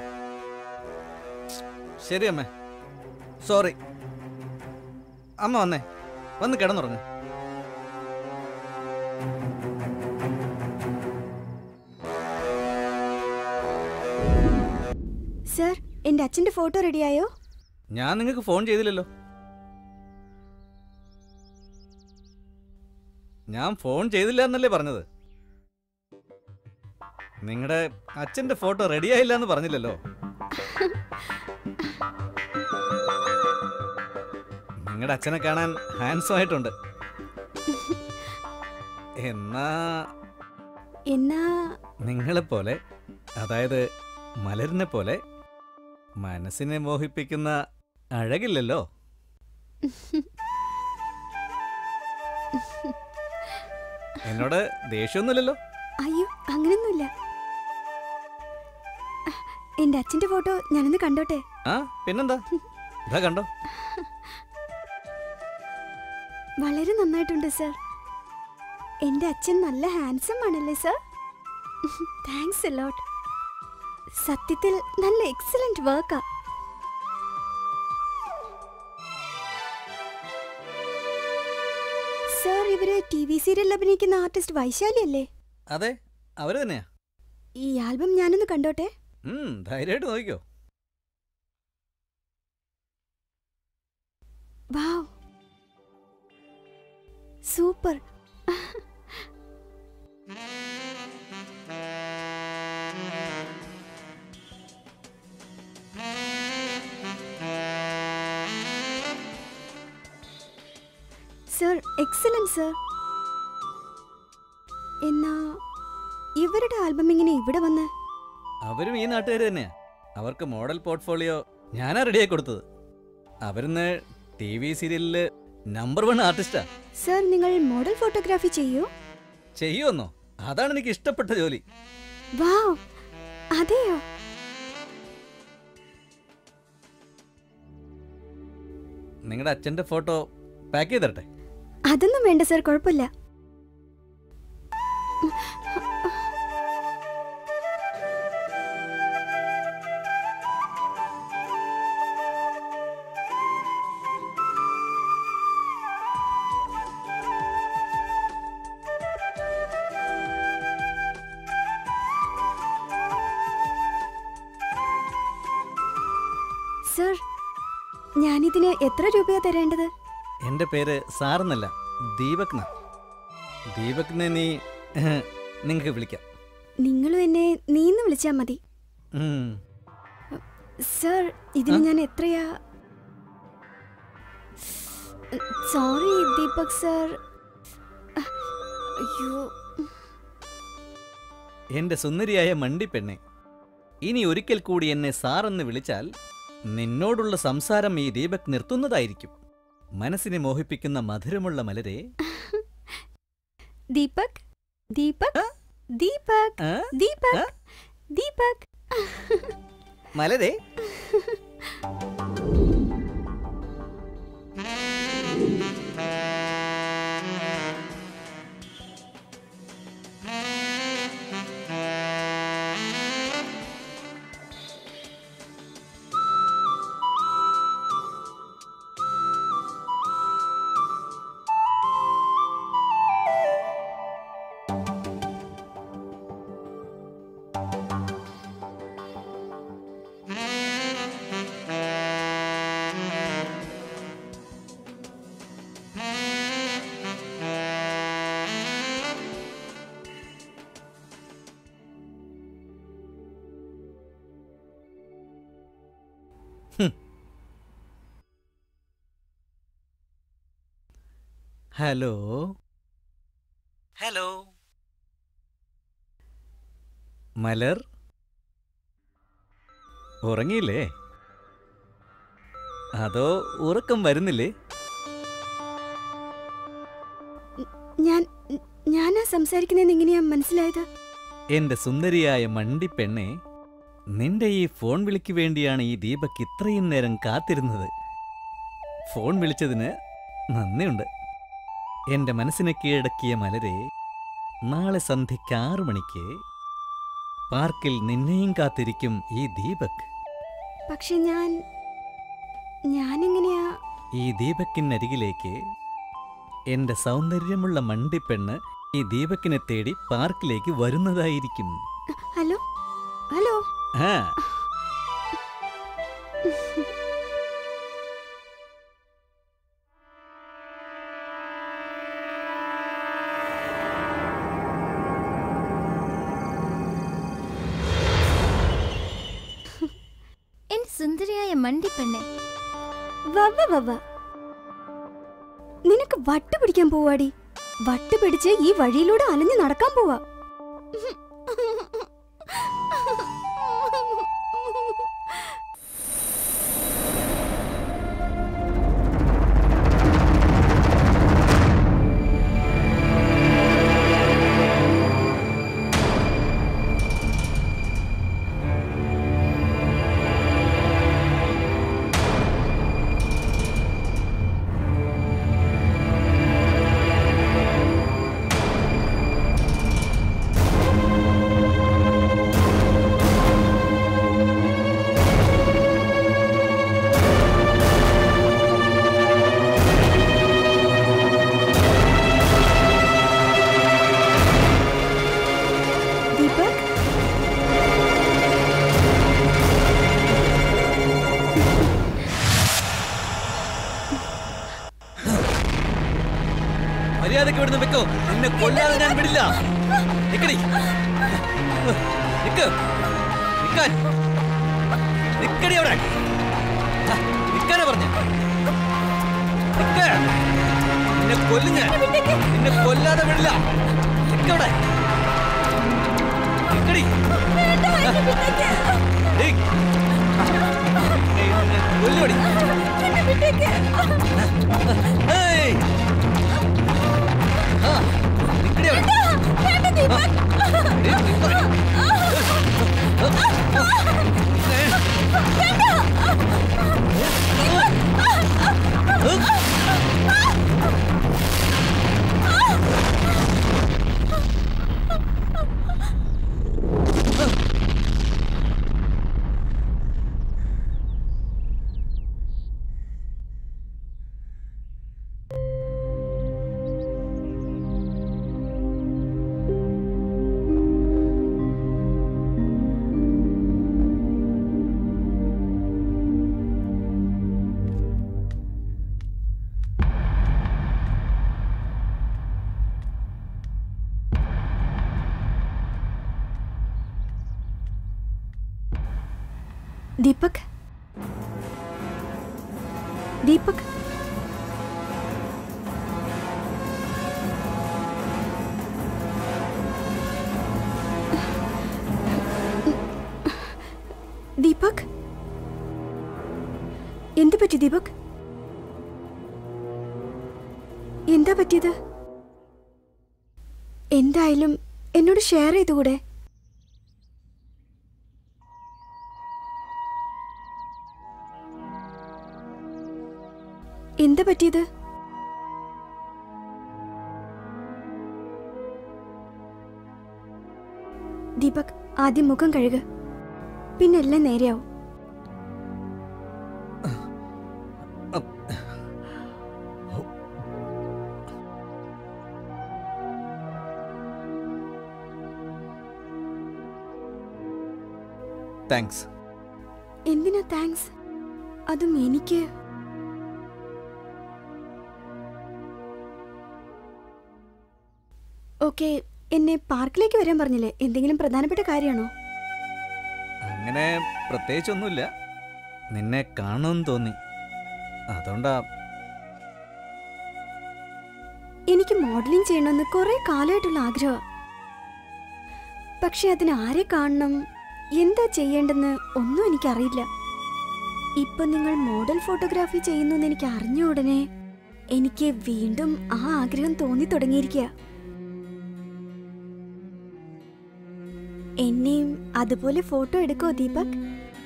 ശരി അമ്മേ സോറി അമ്മ വന്നേ വന്ന് കിടന്നുറങ്ങ് സർ എന്റെ അച്ഛന്റെ ഫോട്ടോ റെഡിയായോ ഞാൻ നിങ്ങൾക്ക് ഫോൺ ചെയ്തില്ലല്ലോ ഞാൻ ഫോൺ ചെയ്തില്ല എന്നല്ലേ പറഞ്ഞത് നിങ്ങളുടെ അച്ഛന്റെ ഫോട്ടോ റെഡിയായില്ല എന്ന് പറഞ്ഞില്ലല്ലോ നിങ്ങളുടെ അച്ഛനെ കാണാൻ ഹാൻസം ആയിട്ടുണ്ട് എന്നാ എന്നാ നിങ്ങളെപ്പോലെ അതായത് മലരിനെ പോലെ മനസ്സിനെ മോഹിപ്പിക്കുന്ന അഴകില്ലല്ലോ എന്നോട് ദേഷ്യമൊന്നുമില്ലല്ലോ അയ്യോ അങ്ങനെയൊന്നുമില്ല എന്റെ അച്ഛന്റെ ഫോട്ടോ ഞാനൊന്ന് കണ്ടോട്ടെ ആ പിന്നെന്താ ഇതാ കണ്ടോ വളരെ നന്നായിട്ടുണ്ട് സർ എന്റെ അച്ഛൻ നല്ല ഹാൻസം ആണല്ലേ സർ താങ്ക്സ് ലോട്ട് സത്യത്തിൽ നല്ല എക്സലന്റ് വർക്കാ സർ ഇവര് ടി വി സീരിയലിൽ അഭിനയിക്കുന്ന ആർട്ടിസ്റ്റ് വൈശാലി അല്ലേ അതെ അവര് തന്നെയാ ഈ ആൽബം ഞാനൊന്ന് കണ്ടോട്ടെ ഉം ധൈര്യമായിട്ട് നോക്കിക്കോ wow super sir excellent sir എന്നാ ഇവരുടെ ആൽബം ഇങ്ങനെ ഇവിടെ വന്ന് അവരും ഈ നാട്ടുകാർ തന്നെയാ അവർക്ക് മോഡൽ പോർട്ട്ഫോളിയോ ഞാനാ റെഡിയാക്കി കൊടുത്തത് അവരിന്ന് ടി വി സീരിയലില് നമ്പർ വൺ ആർട്ടിസ്റ്റാ സർ നിങ്ങൾ മോഡൽ ഫോട്ടോഗ്രാഫി ചെയ്യൂ ചെയ്യുമെന്നോ അതാണ് എനിക്ക് ഇഷ്ടപ്പെട്ട ജോലി വാവ് അതെയോ നിങ്ങളുടെ അച്ഛന്റെ ഫോട്ടോ പാക്ക് ചെയ്ത് തരട്ടെ അതൊന്നും വേണ്ട സർ കുഴപ്പമില്ല സർ ഞാനിതിന് എത്ര രൂപയാ തരേണ്ടത് എൻ്റെ പേര് സാറെന്നല്ല ദീപക് ന ദീപക്നെ നീ നിങ്ങൾക്ക് വിളിക്കാം നിങ്ങളും എന്നെ നീന്ന് വിളിച്ചാ മതി ഉം. സർ ഇതിന് ആ? ഞാൻ എത്രയാ സോറി ദീപക് സർ അയ്യോ എൻ്റെ സുന്ദരിയായ മണ്ടിപ്പെണ്ണെ ഇനി ഒരിക്കൽ കൂടി എന്നെ സാറെന്ന് വിളിച്ചാൽ നിന്നോടുള്ള സംസാരം ഈ ദീപക് നിർത്തുന്നതായിരിക്കും മനസ്സിനെ മോഹിപ്പിക്കുന്ന മധുരമുള്ള മലരെ ദീപക് ദീപക് ദീപക് ആ? ദീപക് ആ? ദീപക് മലരെ ഹലോ ഹലോ മലർ ഉറങ്ങിയില്ലേ അതോ ഉറക്കം വരുന്നില്ലേ ഞാൻ ഞാനാ സംസാരിക്കുന്നതെന്ന് എങ്ങനെയാ മനസ്സിലായത് എന്റെ സുന്ദരിയായ മണ്ടിപ്പെണ്ണെ നിന്റെ ഈ ഫോൺ വിളിക്ക് വേണ്ടിയാണ് ഈ ദീപക് ഇത്രയും നേരം കാത്തിരുന്നത് ഫോൺ വിളിച്ചതിന് നന്ദിയുണ്ട് എന്റെ മനസ്സിനെ കീഴടക്കിയ മലരെ നാളെ സന്ധ്യയ്ക്ക് ആറു മണിക്ക് പാർക്കിൽ നിന്നെയും കാത്തിരിക്കും ഈ ദീപക് പക്ഷെ ഞാൻ ഞാനെങ്ങനെയാ ഈ ദീപക്കിനരികിലേക്ക് എന്റെ സൗന്ദര്യമുള്ള മണ്ടിപ്പെണ്ണ് ഈ ദീപക്കിനെ തേടി പാർക്കിലേക്ക് വരുന്നതായിരിക്കും ഹലോ ഹലോ ആ എന്റെ സുന്ദരിയായ മണ്ടിപ്പെണ്ണെ വവ്വ വവ്വ നിനക്ക് വട്ട് പിടിക്കാൻ പോവാടി വട്ട് പിടിച്ച് ഈ വഴിയിലൂടെ അലഞ്ഞു നടക്കാൻ പോവാ ദീപക് മര്യാദക്ക് ഇവിടുന്ന് വെക്കോ നിന്നെ കൊല്ലാതെ ഞാൻ വിടില്ല നിക്കടി നിക്ക് നിക്കാൻ നിക്കടി അവിടെ ആ, നിക്കാനാ പറഞ്ഞ നിക്ക് നിന്നെ കൊല്ലും ഞാൻ നിന്നെ കൊല്ലാതെ വിടില്ല നിക്കവിടെ നിക്കടി ഡേയ്. ഏയ്, നിന്നെ കൊല്ലുവടി ഏയ്. ആ, നിക്കടി അവിടെ. ആ. ഏയ്, നിക്കവിടെ. ദീപക് ദീപക് ദീപക് എന്ത് പറ്റി ദീപക് എന്താ പറ്റിയത് എന്തായാലും എന്നോട് ഷെയർ ചെയ്തുകൂടെ എന്താ പറ്റിയത് ദീപക് ആദ്യം മുഖം കഴുക പിന്നെ എല്ലാം നേരെയാവും താങ്ക്സ് എന്തിനാ താങ്ക്സ് അതും എനിക്ക് ഓക്കെ എന്നെ പാർക്കിലേക്ക് വരാൻ പറഞ്ഞില്ലേ എന്തെങ്കിലും പ്രധാനപ്പെട്ട കാര്യമാണോ അങ്ങനെ പ്രത്യേകിച്ചൊന്നുമില്ല നിന്നെ കാണുമെന്ന് തോന്നി അതുകൊണ്ടാ എനിക്ക് മോഡലിംഗ് ചെയ്യണമെന്ന് കുറെ കാലമായിട്ടുള്ള ആഗ്രഹം പക്ഷെ അതിന് ആരെ കാണണം എന്താ ചെയ്യേണ്ടെന്ന് ഒന്നും എനിക്കറിയില്ല ഇപ്പൊ നിങ്ങൾ മോഡൽ ഫോട്ടോഗ്രാഫി ചെയ്യുന്നു എനിക്ക് അറിഞ്ഞ ഉടനെ എനിക്ക് വീണ്ടും ആ ആഗ്രഹം തോന്നി തുടങ്ങിയിരിക്കുക എന്നെയും അതുപോലെ ഫോട്ടോ എടുക്കോ ദീപക്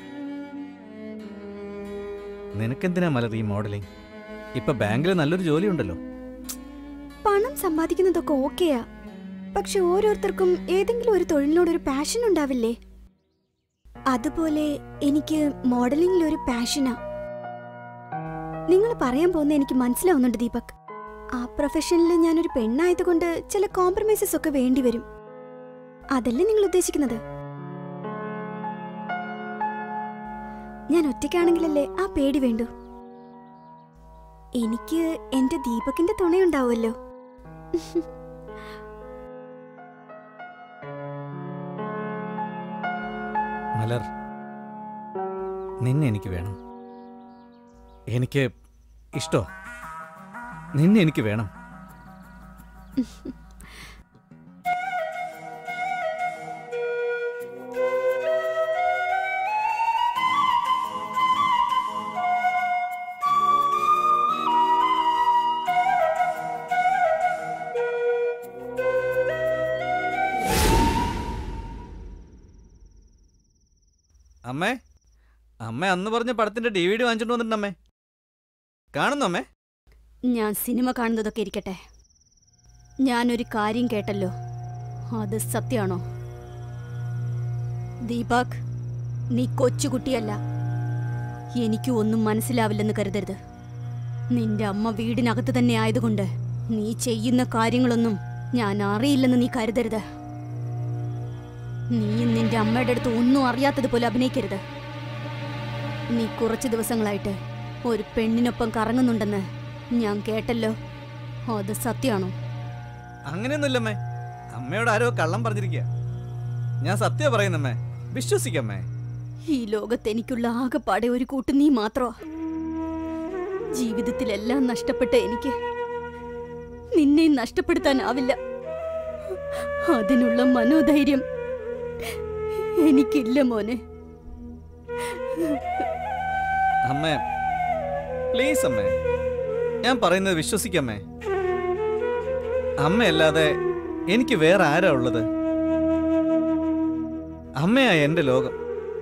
നിനക്കെന്തിനാ മലർ ഈ മോഡലിംഗ് ഇപ്പൊ ബാങ്കിൽ നല്ലൊരു ജോലി ഉണ്ടല്ലോ പണം സമ്പാദിക്കുന്നതൊക്കെ ഓക്കെയാ പക്ഷെ ഓരോരുത്തർക്കും ഏതെങ്കിലും ഒരു തൊഴിലിനോട് ഒരു പാഷൻ ഉണ്ടാവില്ലേ അതുപോലെ എനിക്ക് മോഡലിംഗിൽ ഒരു പാഷനാ നിങ്ങൾ പറയാൻ പോകുന്ന എനിക്ക് മനസ്സിലാവുന്നുണ്ട് ദീപക് ആ പ്രൊഫഷനിൽ ഞാനൊരു പെണ്ണായതുകൊണ്ട് ചില കോംപ്രമൈസസ് ഒക്കെ വേണ്ടി വരും അതല്ലേ നിങ്ങൾ ഉദ്ദേശിക്കുന്നത് ഞാൻ ഒറ്റയ്ക്കാണെങ്കിലല്ലേ ആ പേടി വേണ്ടു എനിക്ക് എന്റെ ദീപകിന്റെ തുണയുണ്ടാവുമല്ലോ മലർ നിന്നെ എനിക്ക് വേണം എനിക്ക് ഇഷ്ടോ നിന്നെ എനിക്ക് വേണം അമ്മേ അമ്മ അന്ന് പറഞ്ഞ പടത്തിന്റെ ഡി വി ഡി വാങ്ങിച്ചോണ്ട് വന്നിട്ടുണ്ട് അമ്മേ കാണുന്നു അമ്മേ ഞാൻ സിനിമ കാണുന്നതൊക്കെ ഇരിക്കട്ടെ ഞാനൊരു കാര്യം കേട്ടല്ലോ അത് സത്യാണോ ദീപക് നീ കൊച്ചുകുട്ടിയല്ല എനിക്ക് ഒന്നും മനസ്സിലാവില്ലെന്ന് കരുതരുത് നിന്റെ അമ്മ വീടിനകത്ത് തന്നെ ആയതുകൊണ്ട് നീ ചെയ്യുന്ന കാര്യങ്ങളൊന്നും ഞാൻ അറിയില്ലെന്ന് നീ കരുതരുത് നീ നിന്റെ അമ്മയുടെ അടുത്ത് ഒന്നും അറിയാത്തതുപോലെ അഭിനയിക്കരുത് നീ കുറച്ച് ദിവസങ്ങളായിട്ട് ഒരു പെണ്ണിനൊപ്പം കറങ്ങുന്നുണ്ടെന്ന് ഞാൻ കേട്ടല്ലോ അത് സത്യമാണോ അങ്ങനെയൊന്നുമില്ലമ്മേ അമ്മയോട് ആരോ കള്ളം പറഞ്ഞിരിക്കുക ഞാൻ സത്യം പറയുന്നമ്മേ വിശ്വസിക്കമ്മേ ഈ ലോകത്ത് എനിക്കുള്ള ആകെപ്പാടെ ഒരു കൂട്ട് നീ മാത്രമാ ജീവിതത്തിലെല്ലാം നഷ്ടപ്പെട്ട എനിക്ക് നിന്നെയും നഷ്ടപ്പെടുത്താനാവില്ല അതിനുള്ള മനോധൈര്യം എനിക്കില്ല മോനെ അമ്മേ പ്ലീസ് അമ്മേ ഞാൻ പറയുന്നത് വിശ്വസിക്കമ്മേ അമ്മയല്ലാതെ എനിക്ക് വേറെ ആരാ ഉള്ളത് അമ്മയാ എൻ്റെ ലോകം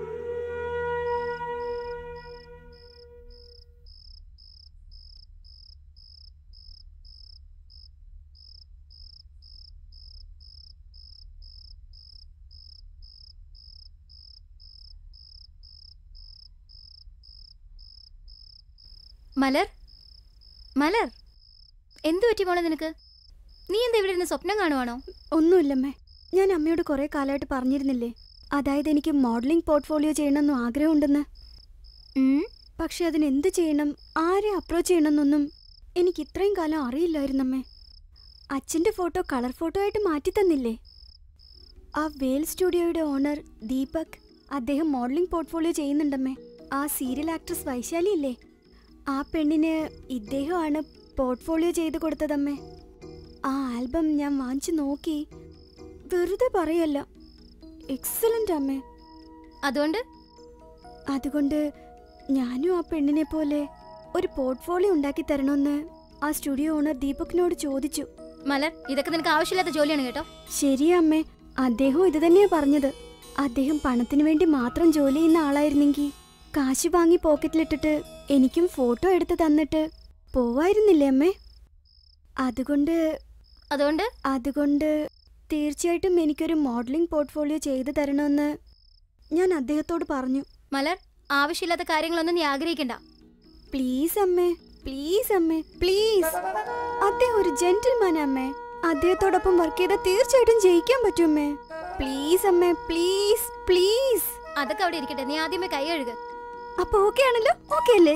മലർ മലർ എന്തു പറ്റി മോളെ നിനക്ക് നീ എന്താ ഇവിടെ ഇരുന്ന് സ്വപ്നം കാണുവാണോ ഒന്നുമില്ലമ്മേ ഞാൻ അമ്മയോട് കുറെ കാലമായിട്ട് പറഞ്ഞിരുന്നില്ലേ അതായത് എനിക്ക് മോഡലിംഗ് പോർട്ട്ഫോളിയോ ചെയ്യണമെന്നും ആഗ്രഹമുണ്ടെന്ന് ഉം, പക്ഷെ അതിന് എന്ത് ചെയ്യണം ആരെ അപ്രോച്ച് ചെയ്യണമെന്നൊന്നും എനിക്ക് ഇത്രയും കാലം അറിയില്ലായിരുന്നമ്മേ അച്ഛൻ്റെ ഫോട്ടോ കളർ ഫോട്ടോ ആയിട്ട് മാറ്റി തന്നില്ലേ ആ വേൽ സ്റ്റുഡിയോയുടെ ഓണർ ദീപക് അദ്ദേഹം മോഡലിംഗ് പോർട്ട്ഫോളിയോ ചെയ്യുന്നുണ്ടമ്മേ ആ സീരിയൽ ആക്ട്രസ് വൈശാലി ഇല്ലേ ആ പെണ്ണിന് ഇദ്ദേഹമാണ് പോർട്ട്ഫോളിയോ ചെയ്ത് കൊടുത്തതമ്മേ ആ ആൽബം ഞാൻ വാങ്ങിച്ചു നോക്കി വെറുതെ പറയല്ല എക്സലന്റ് അമ്മേ അതുകൊണ്ട് അതുകൊണ്ട് ഞാനും ആ പെണ്ണിനെ പോലെ ഒരു പോർട്ട്ഫോളിയോ ഉണ്ടാക്കി തരണമെന്ന് ആ സ്റ്റുഡിയോ ഓണർ ദീപകിനോട് ചോദിച്ചു മലർ ഇതൊക്കെ നിനക്ക് ആവശ്യമില്ലാത്ത ജോലിയാണ് കേട്ടോ ശരിയാ അമ്മേ അദ്ദേഹം ഇത് തന്നെയാ പറഞ്ഞത് അദ്ദേഹം പണത്തിന് വേണ്ടി മാത്രം ജോലി ചെയ്യുന്ന ആളായിരുന്നെങ്കിൽ കാശ് വാങ്ങി പോക്കറ്റിലിട്ടിട്ട് എനിക്കും ഫോട്ടോ എടുത്ത് തന്നിട്ട് പോവായിരുന്നില്ലേ അമ്മേ അതുകൊണ്ട് അതുകൊണ്ട് അതുകൊണ്ട് തീർച്ചയായിട്ടും എനിക്കൊരു മോഡലിംഗ് പോർട്ട്ഫോളിയോ ചെയ്തു തരണമെന്ന് ഞാൻ അദ്ദേഹത്തോട് പറഞ്ഞു മലർ ആവശ്യമില്ലാത്ത കാര്യങ്ങളൊന്നും നീ ആഗ്രഹിക്കണ്ട പ്ലീസ് അമ്മേ പ്ലീസ് അമ്മേ പ്ലീസ് അദ്ദേഹം ഒരു ജെന്റിൽമാൻ അമ്മേ അദ്ദേഹത്തോടൊപ്പം വർക്ക് ചെയ്താൽ തീർച്ചയായിട്ടും ജയിക്കാൻ പറ്റും അമ്മേ പ്ലീസ് അമ്മേ പ്ലീസ് പ്ലീസ് അതൊക്കെ അവിടെ ഇരിക്കട്ടെ നീ ആദ്യമേ കൈ കഴുക അപ്പൊ ഓക്കെ ആണല്ലോ ഓക്കെ അല്ലേ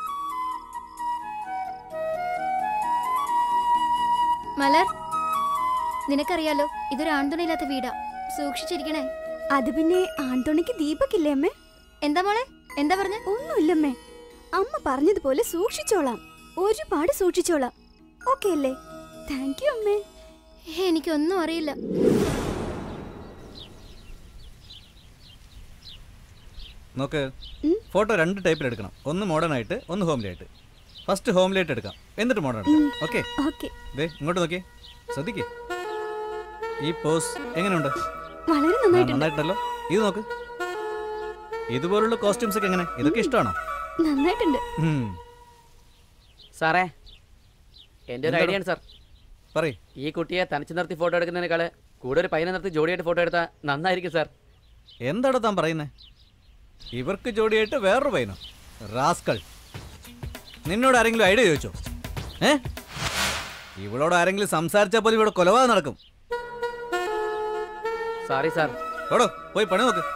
മലർ നിനക്കറിയാലോ ഇതൊരു ആൺതുണയില്ലാത്ത വീടാ സൂക്ഷിച്ചിരിക്കണേ അത് പിന്നെ ആൺതുണയ്ക്ക് ദീപക്കില്ലേ അമ്മേ എന്താ മോളെ എന്താ പറഞ്ഞ ഒന്നുമില്ലമ്മേ അമ്മ പറഞ്ഞതുപോലെ സൂക്ഷിച്ചോളാം ഒരുപാട് സൂക്ഷിച്ചോളാം ഓക്കെ അല്ലേ താങ്ക് യു അമ്മേ എനിക്കൊന്നും അറിയില്ല നോക്ക് ഉം. ഫോട്ടോ രണ്ട് ടൈപ്പിൽ എടുക്കണം ഒന്ന് മോഡേൺ ആയിട്ട് ഒന്ന് ഹോംലി ആയിട്ട് ഫസ്റ്റ് ഹോംലി ആയിട്ട് എടുക്കാം എന്നിട്ട് മോഡേൺ എടുക്കാം ഓക്കെ ഓക്കെ ദേ ഇങ്ങോട്ട് നോക്കിയേ ശ്രദ്ധിക്കേ ഈ പോസ് എങ്ങനെയുണ്ട് വളരെ ആ, നന്നായിട്ടുണ്ട് നന്നായിട്ടുണ്ടല്ലോ ഇത് നോക്ക് ഇതുപോലുള്ള കോസ്റ്റ്യൂംസ് ഒക്കെ എങ്ങനെ ഇതൊക്കെ ഇഷ്ടമാണോ നന്നായിട്ടുണ്ട് ഉം. സാറേ എൻ്റെ ഒരു എന്താടാ? ഐഡിയ ആണ് സാർ പറയ് ഈ കുട്ടിയെ തനിച്ച് നിർത്തി ഫോട്ടോ എടുക്കുന്നതിനേക്കാൾ കൂടെ ഒരു പയ്യനെ നിർത്തി ജോഡിയായിട്ട് ഫോട്ടോ എടുത്താൽ നന്നായിരിക്കും സാർ എന്താടാ താൻ പറയുന്നേ ഇവർക്ക് ജോഡിയായിട്ട് വേറൊരു പയ്യനോ റാസ്കൾ നിന്നോട് ആരെങ്കിലും ഐഡിയ ചോദിച്ചോ ഏ ഇവളോട് ആരെങ്കിലും സംസാരിച്ചാൽ പോലും ഇവിടെ കൊലപാതകം നടക്കും സോറി സാർ ഓടോ പോയി പണി നോക്ക്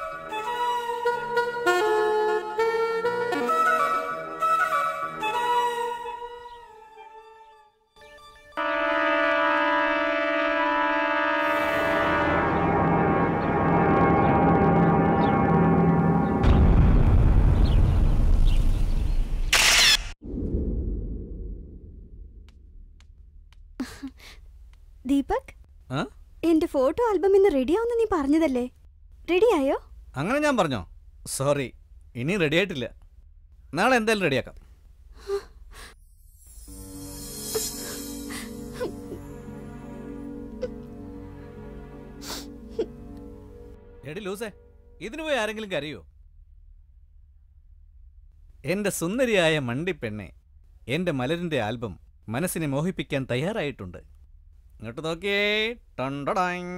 ദീപക് ആ എന്റെ ഫോട്ടോ ആൽബം ഇന്ന് റെഡിയാവുന്ന നീ പറഞ്ഞതല്ലേ റെഡിയായോ അങ്ങനെ ഞാൻ പറഞ്ഞോ സോറി ഇനി റെഡി ആയിട്ടില്ല നാളെ എന്തായാലും റെഡിയാക്കാം എടി ലൂസേ ഇതിനു പോയി ആരെങ്കിലും കരയോ എന്റെ സുന്ദരിയായ മണ്ടിപ്പെണ്ണെ എന്റെ മലരിന്റെ ആൽബം മനസ്സിനെ മോഹിപ്പിക്കാൻ തയ്യാറായിട്ടുണ്ട് ഇങ്ങോട്ട് നോക്കിയേ ടണ്ടടാങ്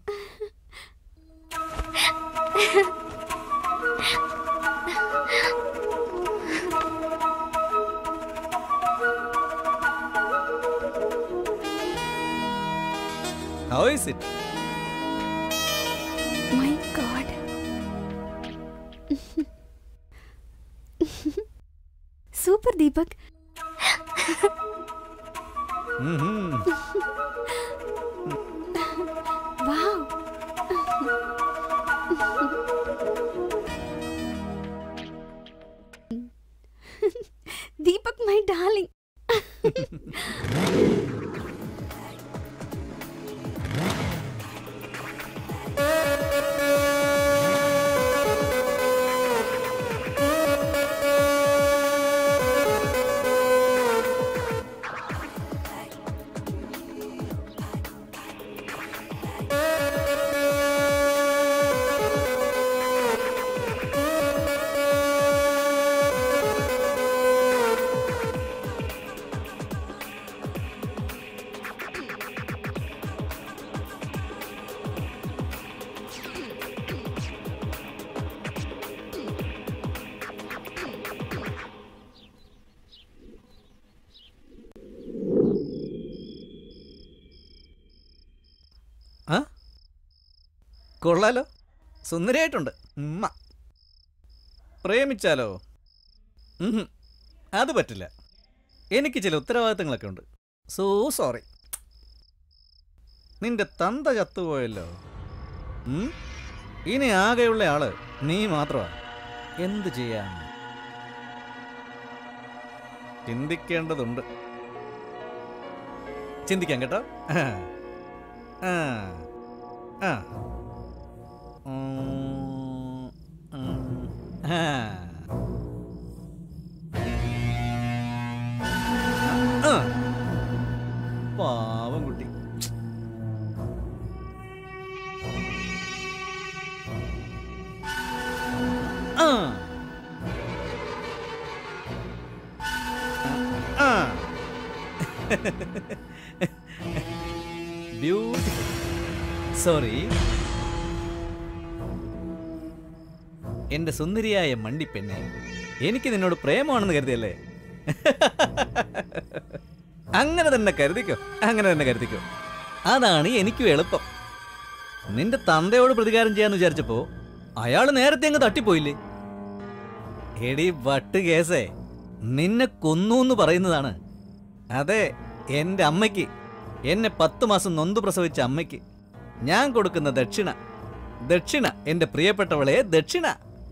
How is it? My god super Deepak Mhm. Wow Deepak my darling കൊള്ളാലോ സുന്ദരിയായിട്ടുണ്ട് ഉമ്മ പ്രേമിച്ചാലോ ഉഹും, അത് പറ്റില്ല എനിക്ക് ചില ഉത്തരവാദിത്തങ്ങളൊക്കെ ഉണ്ട് സോ സോറി നിന്റെ തന്ത ചത്തുപോയല്ലോ ഉം? ഇനി ആകെയുള്ള ആള് നീ മാത്രമാ എന്ത് ചെയ്യാൻ ചിന്തിക്കേണ്ടതുണ്ട് ചിന്തിക്കാം കേട്ടോ ആ ആ ആ ഉം, ഉം, ആ. ആ. പാവം കുട്ടി ആ. ആ. ബ്യൂട്ടിഫുൾ സോറി എന്റെ സുന്ദരിയായ മണ്ടിപ്പെണ്ണെ എനിക്ക് നിന്നോട് പ്രേമമാണെന്ന് കരുതിയല്ലേ അങ്ങനെ തന്നെ കരുതിക്കോ അങ്ങനെ തന്നെ കരുതിക്കോ അതാണ് എനിക്കും എളുപ്പം നിന്റെ തന്തയോട് പ്രതികാരം ചെയ്യാന്ന് വിചാരിച്ചപ്പോ അയാൾ നേരത്തെ അങ്ങ് തട്ടിപ്പോയില്ലേ എടി വട്ട് കേസേ നിന്നെ കൊന്നു എന്ന് പറയുന്നതാണ് അതെ എൻ്റെ അമ്മയ്ക്ക് എന്നെ പത്ത് മാസം നൊന്തു പ്രസവിച്ച അമ്മയ്ക്ക് ഞാൻ കൊടുക്കുന്ന ദക്ഷിണ ദക്ഷിണ എൻ്റെ പ്രിയപ്പെട്ടവളെ ദക്ഷിണ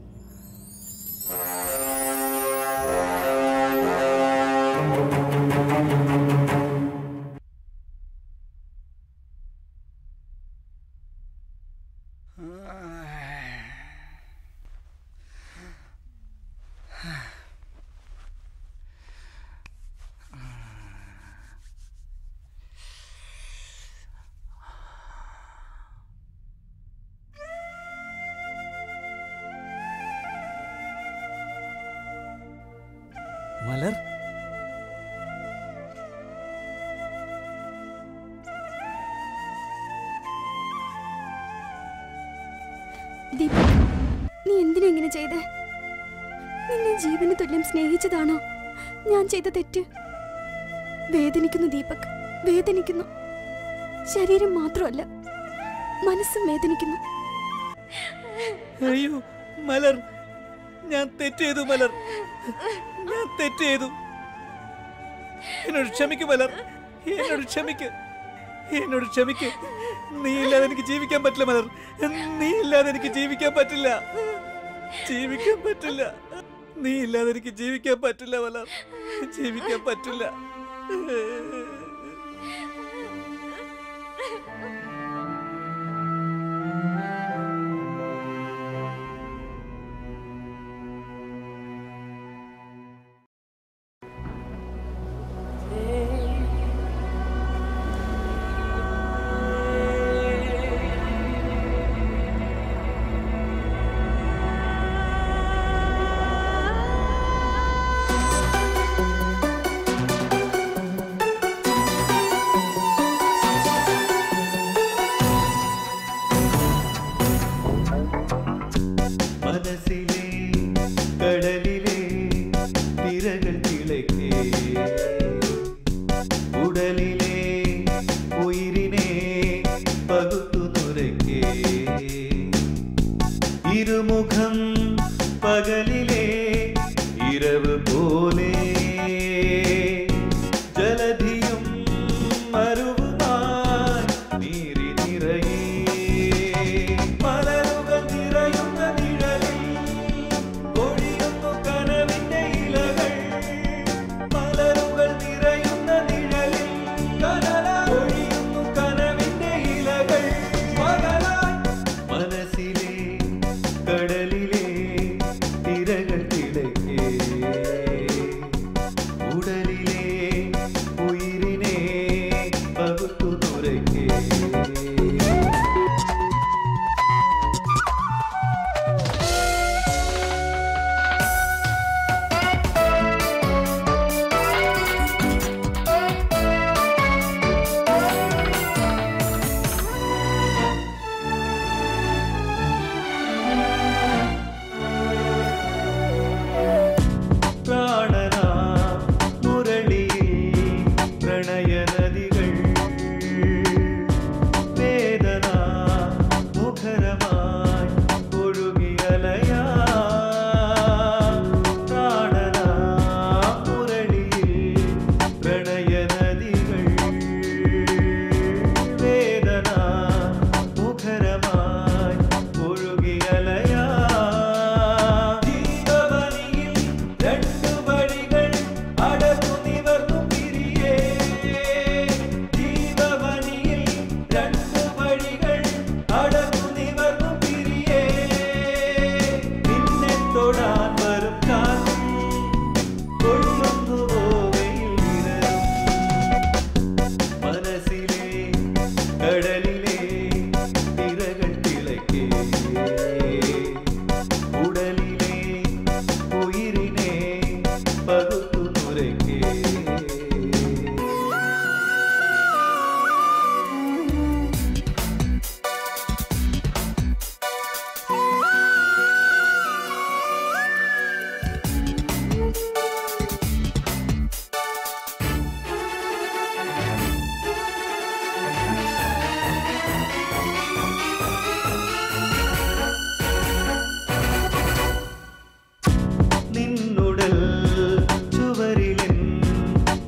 മലർ ദീപക് നീ എന്തിനാ ഇങ്ങനെ ചെയ്തേ നിന്നെ ജീവന് തുല്യം സ്നേഹിച്ചതാണോ ഞാൻ ചെയ്ത തെറ്റ് വേദനിക്കുന്നു ദീപക് വേദനിക്കുന്നു ശരീരം മാത്രമല്ല മനസ്സും വേദനിക്കുന്നു അയ്യോ മലർ ഞാൻ തെറ്റ് ചെയ്തു മലർ ഞാൻ തെറ്റ് ചെയ്തു എന്നോട് ക്ഷമിക്കു മലർ എന്നോട് ക്ഷമിക്ക് എന്നോട് ക്ഷമിക്ക് നീ ഇല്ലാതെ എനിക്ക് ജീവിക്കാൻ പറ്റില്ല മലർ നീ ഇല്ലാതെ എനിക്ക് ജീവിക്കാൻ പറ്റില്ല ജീവിക്കാൻ പറ്റില്ല നീ ഇല്ലാതെ എനിക്ക് ജീവിക്കാൻ പറ്റില്ല മലർ ജീവിക്കാൻ പറ്റില്ല ആ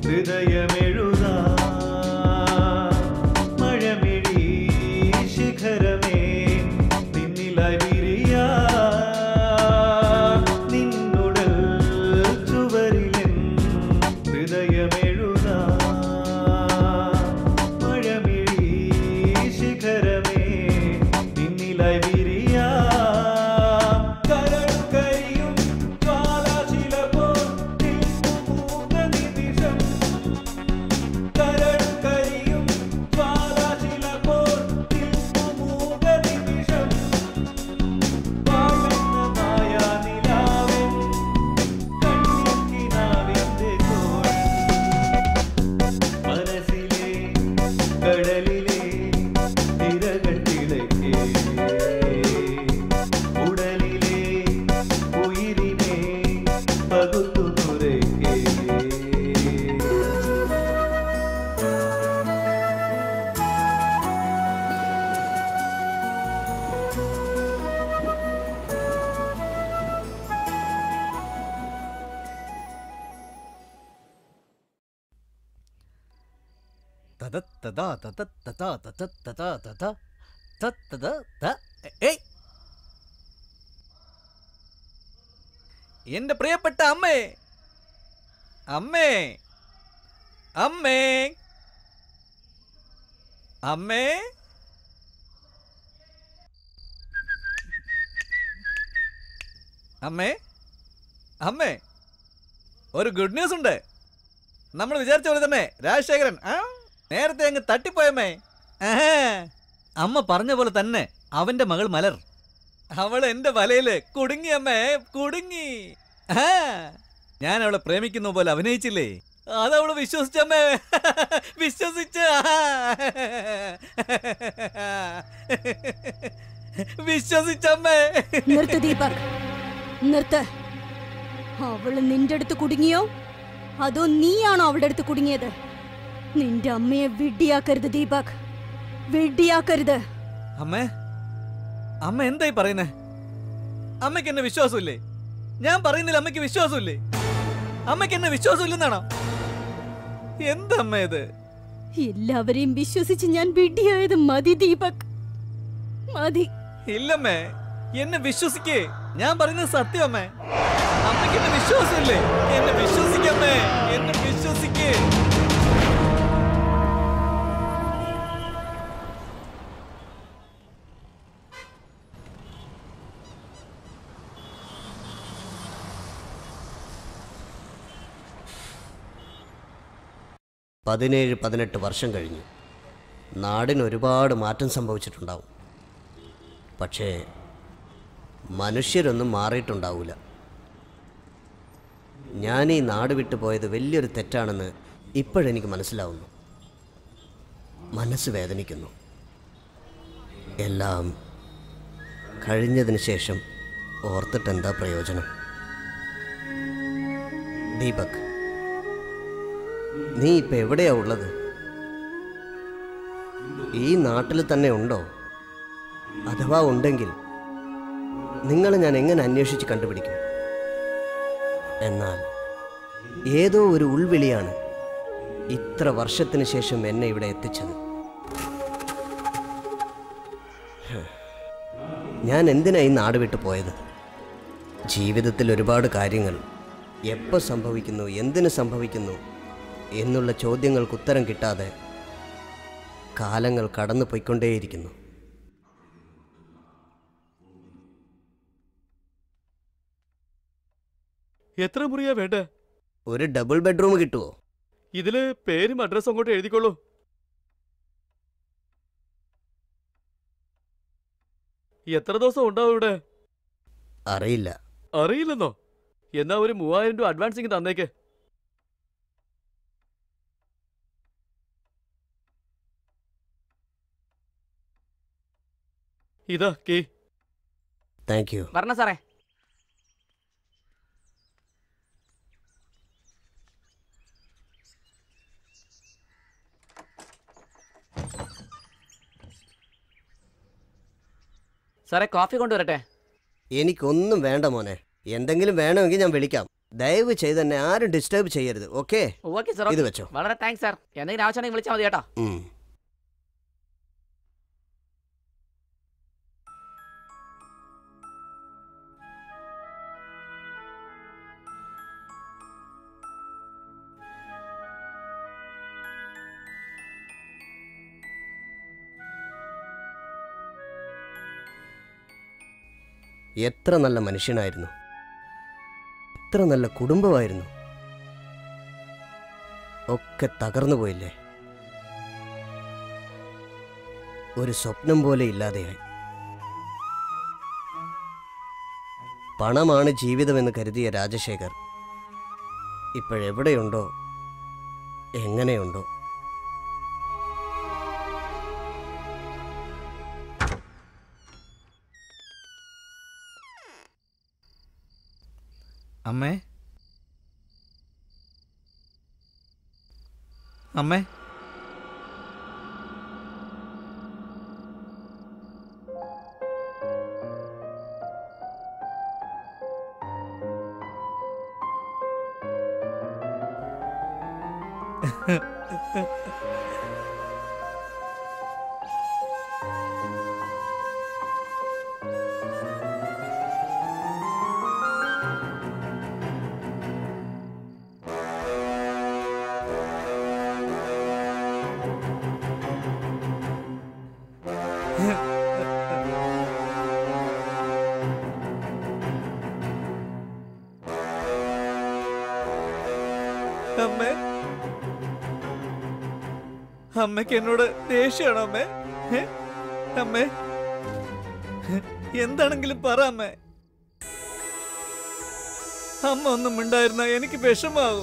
ഹൃദയമെഴുതാ മഴമിഴി ശിഖരമേ നിന്നിലായി വിരിയാ നിന്നുടൽ ചുവരിലെൻ ഹൃദയമെഴുതാ മഴമിഴി ശിഖരമേ നിന്നിലായി വിരിയാ കരൾ കരിയും ജ്വാലാശിലപോൽ നിൽക്കുമൂക നിമിഷം കരൾ കരിയും ജ്വാലാശിലപോൽ നിൽക്കുമൂക നിമിഷം വാഴുന്ന മായാനിലാവൻ കണ്ണിക്കിനാവിന്റെ തോഴൻ മനസ്സിലെ കടലിലെ തിരകൾ തിളക്കേ ഉടലിലെ ഉയിരിനെ പകുത്തു തുറക്കേ തത തതാ തത തതാ തത തതാ തത ത തത ത ഏയ് എന്റെ പ്രിയപ്പെട്ട അമ്മേ അമ്മേ അമ്മേ അമ്മേ അമ്മേ അമ്മേ ഒരു ഗുഡ് ന്യൂസ് ഉണ്ട് നമ്മൾ വിചാരിച്ച പോലെ തന്നെ രാജശേഖരൻ ആ നേരത്തെ അങ്ങ് തട്ടിപ്പോയമ്മേ ആഹാ. അമ്മ പറഞ്ഞ പോലെ തന്നെ അവന്റെ മകൾ മലർ അവൾ എന്റെ വലയില് കുടുങ്ങി അമ്മേ കുടുങ്ങി ആ. ഞാൻ അവളെ പ്രേമിക്കുന്ന പോലെ അഭിനയിച്ചില്ലേ അതവള് വിശ്വസിച്ചമ്മേ വിശ്വസിച്ച വിശ്വസിച്ചമ്മേ നിർത്ത് ദീപക് നിർത്ത് അവള് നിന്റെ അടുത്ത് കുടുങ്ങിയോ അതോ നീയാണോ അവളുടെ അടുത്ത് കുടുങ്ങിയത് നിന്റെ അമ്മയെ വിഡ്ഢിയാക്കരുത് ദീപക് വിഡ്ഢിയാക്കരുത് അമ്മേ അമ്മ എന്തായി പറയുന്നേ അമ്മയ്ക്ക് എന്നെ വിശ്വാസമില്ലേ ഞാൻ പറയുന്നില്ല അമ്മയ്ക്ക് വിശ്വാസമില്ലേ അമ്മയ്ക്ക് എന്നെ വിശ്വാസമില്ലെന്നാണോ എന്തമ്മ ഇത് എല്ലാവരെയും വിശ്വസിച്ച് ഞാൻ വിഡ്ഢിയായത് മതി ദീപക് മതി ഇല്ലമ്മേ എന്നെ വിശ്വസിക്കേ ഞാൻ പറയുന്നത് സത്യം അമ്മേ അമ്മയ്ക്ക് എന്നെ വിശ്വാസമില്ലേ എന്നെ വിശ്വസിക്കമ്മേ എന്നെ വിശ്വസിക്കേ പതിനേഴ് പതിനെട്ട് വർഷം കഴിഞ്ഞു നാടിന് ഒരുപാട് മാറ്റം സംഭവിച്ചിട്ടുണ്ടാവും പക്ഷേ മനുഷ്യരൊന്നും മാറിയിട്ടുണ്ടാവില്ല ഞാൻ ഈ നാട് വിട്ടു പോയത് വലിയൊരു തെറ്റാണെന്ന് ഇപ്പോഴെനിക്ക് മനസ്സിലാവുന്നു മനസ്സ് വേദനിക്കുന്നു എല്ലാം കഴിഞ്ഞതിന് ശേഷം ഓർത്തിട്ട് എന്താ പ്രയോജനം ദീപക് നീ ഇപ്പൊ എവിടെയാ ഉള്ളത് ഈ നാട്ടിൽ തന്നെ ഉണ്ടോ അഥവാ ഉണ്ടെങ്കിൽ നിങ്ങളെ ഞാൻ എങ്ങനെ അന്വേഷിച്ച് കണ്ടുപിടിക്കും എന്നാൽ ഏതോ ഒരു ഉൾവിളിയാണ് ഇത്ര വർഷത്തിന് ശേഷം എന്നെ ഇവിടെ എത്തിച്ചത് ഹ്. ഞാൻ എന്തിനാ ഈ നാട് വിട്ടു പോയത് ജീവിതത്തിൽ ഒരുപാട് കാര്യങ്ങൾ എപ്പോൾ സംഭവിക്കുന്നു എന്തിന് സംഭവിക്കുന്നു എന്നുള്ള ചോദ്യങ്ങൾക്ക് ഉത്തരം കിട്ടാതെ കാലങ്ങൾ കടന്നു പോയിക്കൊണ്ടേയിരിക്കുന്നു എത്ര മുറിയാ വേണ്ട ഒരു ഡബിൾ ബെഡ്റൂം കിട്ടുമോ ഇതില് പേരും അഡ്രസ്സും അങ്ങോട്ട് എഴുതിക്കോളൂ എത്ര ദിവസം ഉണ്ടാവും ഇവിടെ അറിയില്ല അറിയില്ലെന്നോ എന്നാ ഒരു മൂവായിരം രൂപ അഡ്വാൻസിങ് തന്നേക്ക് ഇതാ കീ താങ്ക് യു വരണ സാറേ സാറേ കോഫി കൊണ്ടുവരട്ടെ എനിക്കൊന്നും വേണ്ട മോനെ എന്തെങ്കിലും വേണമെങ്കിൽ ഞാൻ വിളിക്കാം ദയവ് ചെയ്ത് എന്നെ ആരും ഡിസ്റ്റർബ് ചെയ്യരുത് ഓക്കെ ഓക്കെ സാർ ഇത് വെച്ചോ വളരെ താങ്ക്സ് സാർ എന്തെങ്കിലും ആവശ്യമാണെങ്കിൽ വിളിച്ചാൽ മതി കേട്ടോ ഉം. എത്ര നല്ല മനുഷ്യനായിരുന്നു എത്ര നല്ല കുടുംബമായിരുന്നു ഒക്കെ തകർന്നു പോയില്ലേ ഒരു സ്വപ്നം പോലെ ഇല്ലാതെയായി പണമാണ് ജീവിതമെന്ന് കരുതിയ രാജശേഖർ ഇപ്പോഴെവിടെയുണ്ടോ എങ്ങനെയുണ്ടോ അമ്മേ അമ്മേ അമ്മേ അമ്മയ്ക്ക് എന്നോട് ദേഷ്യമാണോ അമ്മേ ഏ? അമ്മേ എന്താണെങ്കിലും പറ അമ്മേ അമ്മ ഒന്നും മിണ്ടായിരുന്ന എനിക്ക് വിഷമാവും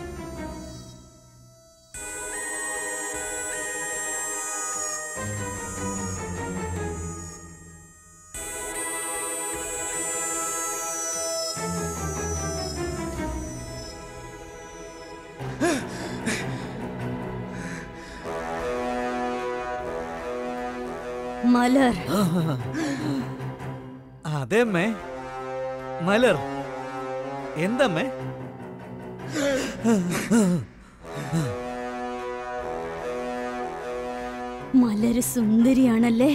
മലർ അതെ അമ്മേ മലർ എന്തമ്മേ മലര് സുന്ദരിയാണല്ലേ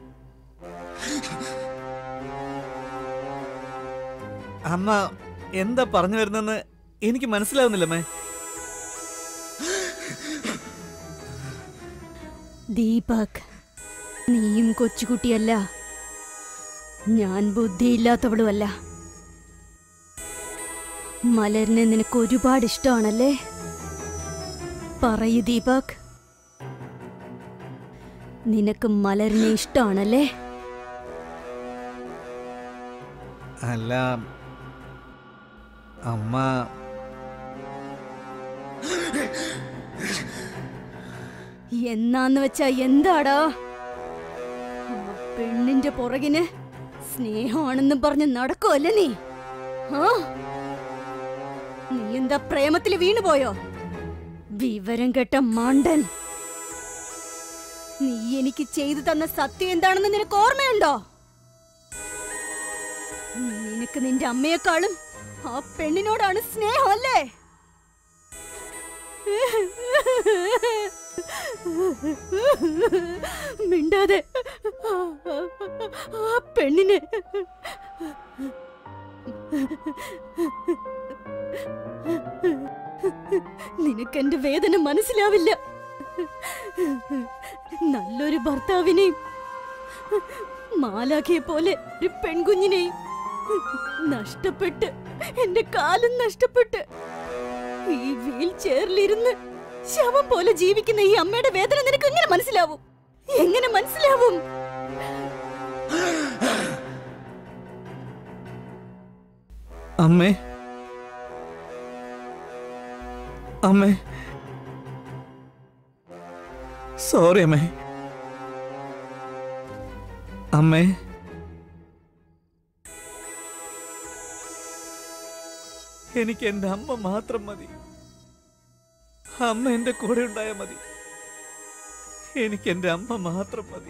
അമ്മ എന്താ പറഞ്ഞു വരുന്നെന്ന് എനിക്ക് മനസ്സിലാവുന്നില്ലമ്മേ ദീപക് നീയും കൊച്ചുകുട്ടിയല്ല ഞാൻ ബുദ്ധിയില്ലാത്തവളുമല്ല മലരിനെ നിനക്ക് ഒരുപാട് ഇഷ്ടമാണല്ലേ പറയൂ ദീപക് നിനക്ക് മലരിനെ ഇഷ്ടമാണല്ലേ അല്ല അമ്മ എന്നാന്ന് വെച്ചാ എന്താടാ ആ പെണ്ണിന്റെ പുറകിന് സ്നേഹമാണെന്നും പറഞ്ഞ് നടക്കുമല്ലേ നീ ആ നീ എന്താ പ്രേമത്തിൽ വീണുപോയോ വിവരം കെട്ട മാണ്ടൻ നീ എനിക്ക് ചെയ്തു തന്ന സത്യം എന്താണെന്ന് നിനക്ക് ഓർമ്മയുണ്ടോ നിനക്ക് നിന്റെ അമ്മയെക്കാളും ആ പെണ്ണിനോടാണ് സ്നേഹം അല്ലേ മിണ്ടാതെ ആ പെണ്ണിനെ നിനക്കെന്റെ വേദന മനസ്സിലാവില്ല നല്ലൊരു ഭർത്താവിനെയും മാലാഖയെ പോലെ ഒരു പെൺകുഞ്ഞിനെയും നഷ്ടപ്പെട്ട് എന്റെ കാലം നഷ്ടപ്പെട്ട് ഈ വീൽ ചെയറിലിരുന്ന് ശവം പോലെ ജീവിക്കുന്ന ഈ അമ്മയുടെ വേദന നിനക്ക് എങ്ങനെ മനസ്സിലാവും എങ്ങനെ മനസ്സിലാവും അമ്മേ അമ്മേ സോറി അമ്മേ അമ്മേ എനിക്ക് എൻ്റെ അമ്മ മാത്രം മതി അമ്മ എൻ്റെ കൂടെ ഉണ്ടായാൽ മതി എനിക്ക് എൻ്റെ അമ്മ മാത്രം മതി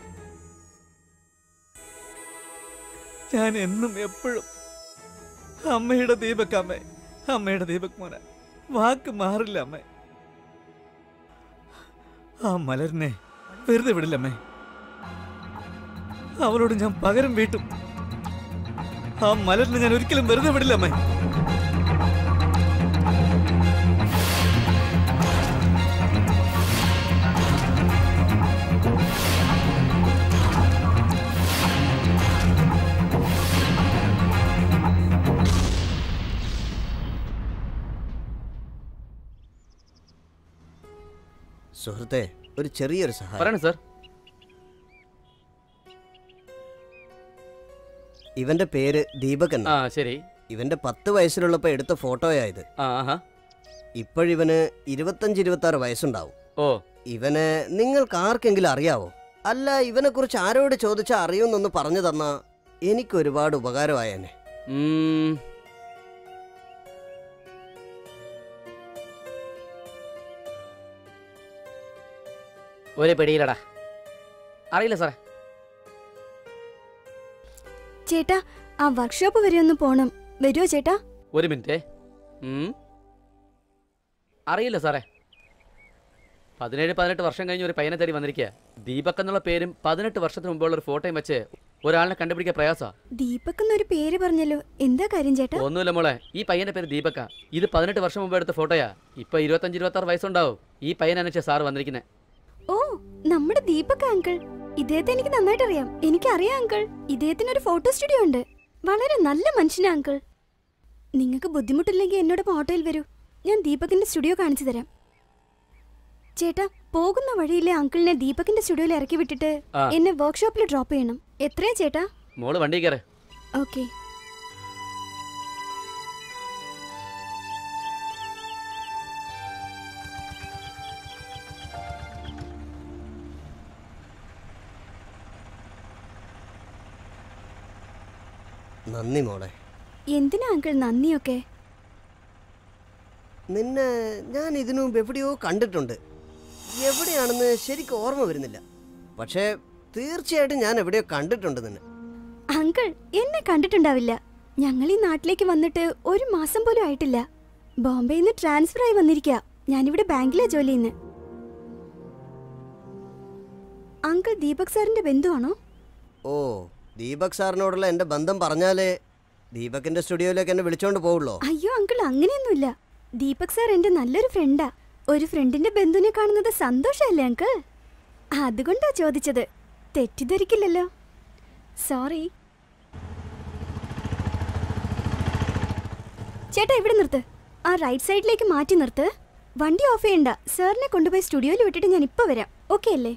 ഞാൻ എന്നും എപ്പോഴും അമ്മയുടെ ദീപക് അമ്മേ അമ്മയുടെ ദീപക് മോനെ വാക്ക് മാറില്ല അമ്മ ആ മലരിനെ വെറുതെ വിടില്ല അമ്മേ അവളോട് ഞാൻ പകരം വീട്ടും ആ മലരിനെ ഞാൻ ഒരിക്കലും വെറുതെ വിടില്ല അമ്മേ സുഹൃത്തെ ഒരു ചെറിയൊരു സഹായം പറയണം സാർ ഇവന്റെ പേര് ദീപക് ആ എന്നാ ശരി ഇവന്റെ പത്ത് വയസ്സിലുള്ളപ്പോ എടുത്ത ഫോട്ടോയായത് ആ ആഹാ ഇപ്പോഴിവന് ഇരുപത്തഞ്ച് ഇരുപത്തി ആറ് വയസ്സുണ്ടാവും ഓ ഇവനെ നിങ്ങൾക്ക് ആർക്കെങ്കിലും അറിയാവോ അല്ല ഇവനെ കുറിച്ച് ആരോട് ചോദിച്ചാൽ അറിയുമെന്നൊന്ന് പറഞ്ഞു തന്നാ എനിക്ക് ഒരുപാട് ഉപകാരമായേനെ ഉം, ഒരു പിടിയിലടാ അറിയില്ല സാറേ ചേട്ടാ ആ വർക്ക്ഷോപ്പ് വരെ ഒന്ന് പോണം വരുമോ ചേട്ടാ ഒരു മിനിറ്റ് ഉം. അറിയില്ല സാറേ പതിനേഴ് പതിനെട്ട് വർഷം കഴിഞ്ഞ് ഒരു പയ്യനെ തേടി വന്നിരിക്കുക ദീപക് എന്നുള്ള പേരും പതിനെട്ട് വർഷത്തിന് മുമ്പുള്ള ഒരു ഫോട്ടോയും വെച്ച് ഒരാളിനെ കണ്ടുപിടിക്കാൻ പ്രയാസാ ദീപക് എന്നൊരു പേര് പറഞ്ഞല്ലോ എന്താ കാര്യം ചേട്ടാ ഒന്നുമില്ല മോളെ ഈ പയ്യന്റെ പേര് ദീപക്ക ഇത് പതിനെട്ട് വർഷം മുമ്പ് എടുത്ത ഫോട്ടോയാ ഇപ്പൊ ഇരുപത്തഞ്ച് ഇരുപത്തി ആറ് വയസ്സുണ്ടാവും ഈ പയ്യനെ അന്വേഷിച്ച സാറ് വന്നിരിക്കുന്നത് ഓ നമ്മുടെ ദീപക് അങ്കിൾ ഇദ്ദേഹത്തെ എനിക്ക് നന്നായിട്ട് അറിയാം എനിക്കറിയാം അങ്കിൾ ഇദ്ദേഹത്തിന് ഒരു ഫോട്ടോ സ്റ്റുഡിയോ ഉണ്ട് വളരെ നല്ല മനുഷ്യനാ അങ്കിൾ നിങ്ങൾക്ക് ബുദ്ധിമുട്ടില്ലെങ്കിൽ എന്നോടൊപ്പം ഓട്ടോയിൽ വരൂ ഞാൻ ദീപകിന്റെ സ്റ്റുഡിയോ കാണിച്ചു തരാം ചേട്ടാ പോകുന്ന വഴിയിലെ അങ്കിളിനെ ദീപകിന്റെ സ്റ്റുഡിയോയിൽ ഇറക്കി വിട്ടിട്ട് ആ. എന്നെ വർക്ക്ഷോപ്പിൽ ഡ്രോപ്പ് ചെയ്യണം എത്രയാ ചേട്ടാ മോള് വണ്ടി കയറ് ഓക്കെ നന്ദി മോളെ എന്തിനാ അങ്കിൾ നന്ദിയൊക്കെ നിന്നെ ഞാൻ ഇതിനു മുമ്പ് എവിടെയോ കണ്ടിട്ടുണ്ട് എവിടെയാണെന്ന് ശരിക്കും ഓർമ്മ വരുന്നില്ല പക്ഷേ തീർച്ചയായിട്ടും ഞാൻ എവിടെയോ കണ്ടിട്ടുണ്ട് നിന്നെ അങ്കിൾ എന്നെ കണ്ടിട്ടുണ്ടാവില്ല ഞങ്ങൾ ഈ നാട്ടിലേക്ക് വന്നിട്ട് ഒരു മാസം പോലും ആയിട്ടില്ല ബോംബെയിൽ നിന്ന് ട്രാൻസ്ഫർ ആയി വന്നിരിക്കുക ഞാനിവിടെ ബാങ്കിലാ ജോലി ചെയ്യുന്നത് അങ്കിൾ ദീപക് സാറിന്റെ ബന്ധുവാണോ ഓ ദീപക് സാറിനോടുള്ള എൻ്റെ ബന്ധം പറഞ്ഞാലേ ദീപകിന്റെ സ്റ്റുഡിയോയിലേക്ക് എന്നെ വിളിച്ചോണ്ട് പോവുള്ളോ അയ്യോ അങ്കിൾ അങ്ങനെയൊന്നുമില്ല ദീപക് സാർ എന്റെ നല്ലൊരു ഫ്രണ്ടാ ഒരു ഫ്രണ്ടിന്റെ ബന്ധുവിനെ കാണുന്നത് സന്തോഷമല്ലേ അങ്കിൾ അതുകൊണ്ടാ ചോദിച്ചത് തെറ്റിദ്ധരിക്കില്ലല്ലോ സോറി ചേട്ടാ ഇവിടെ നിർത്ത് ആ റൈറ്റ് സൈഡിലേക്ക് മാറ്റി നിർത്ത് വണ്ടി ഓഫ് ചെയ്യണ്ട സാറിനെ കൊണ്ടുപോയി സ്റ്റുഡിയോയിൽ വിട്ടിട്ട് ഞാൻ ഇപ്പൊ വരാം ഓക്കെ അല്ലേ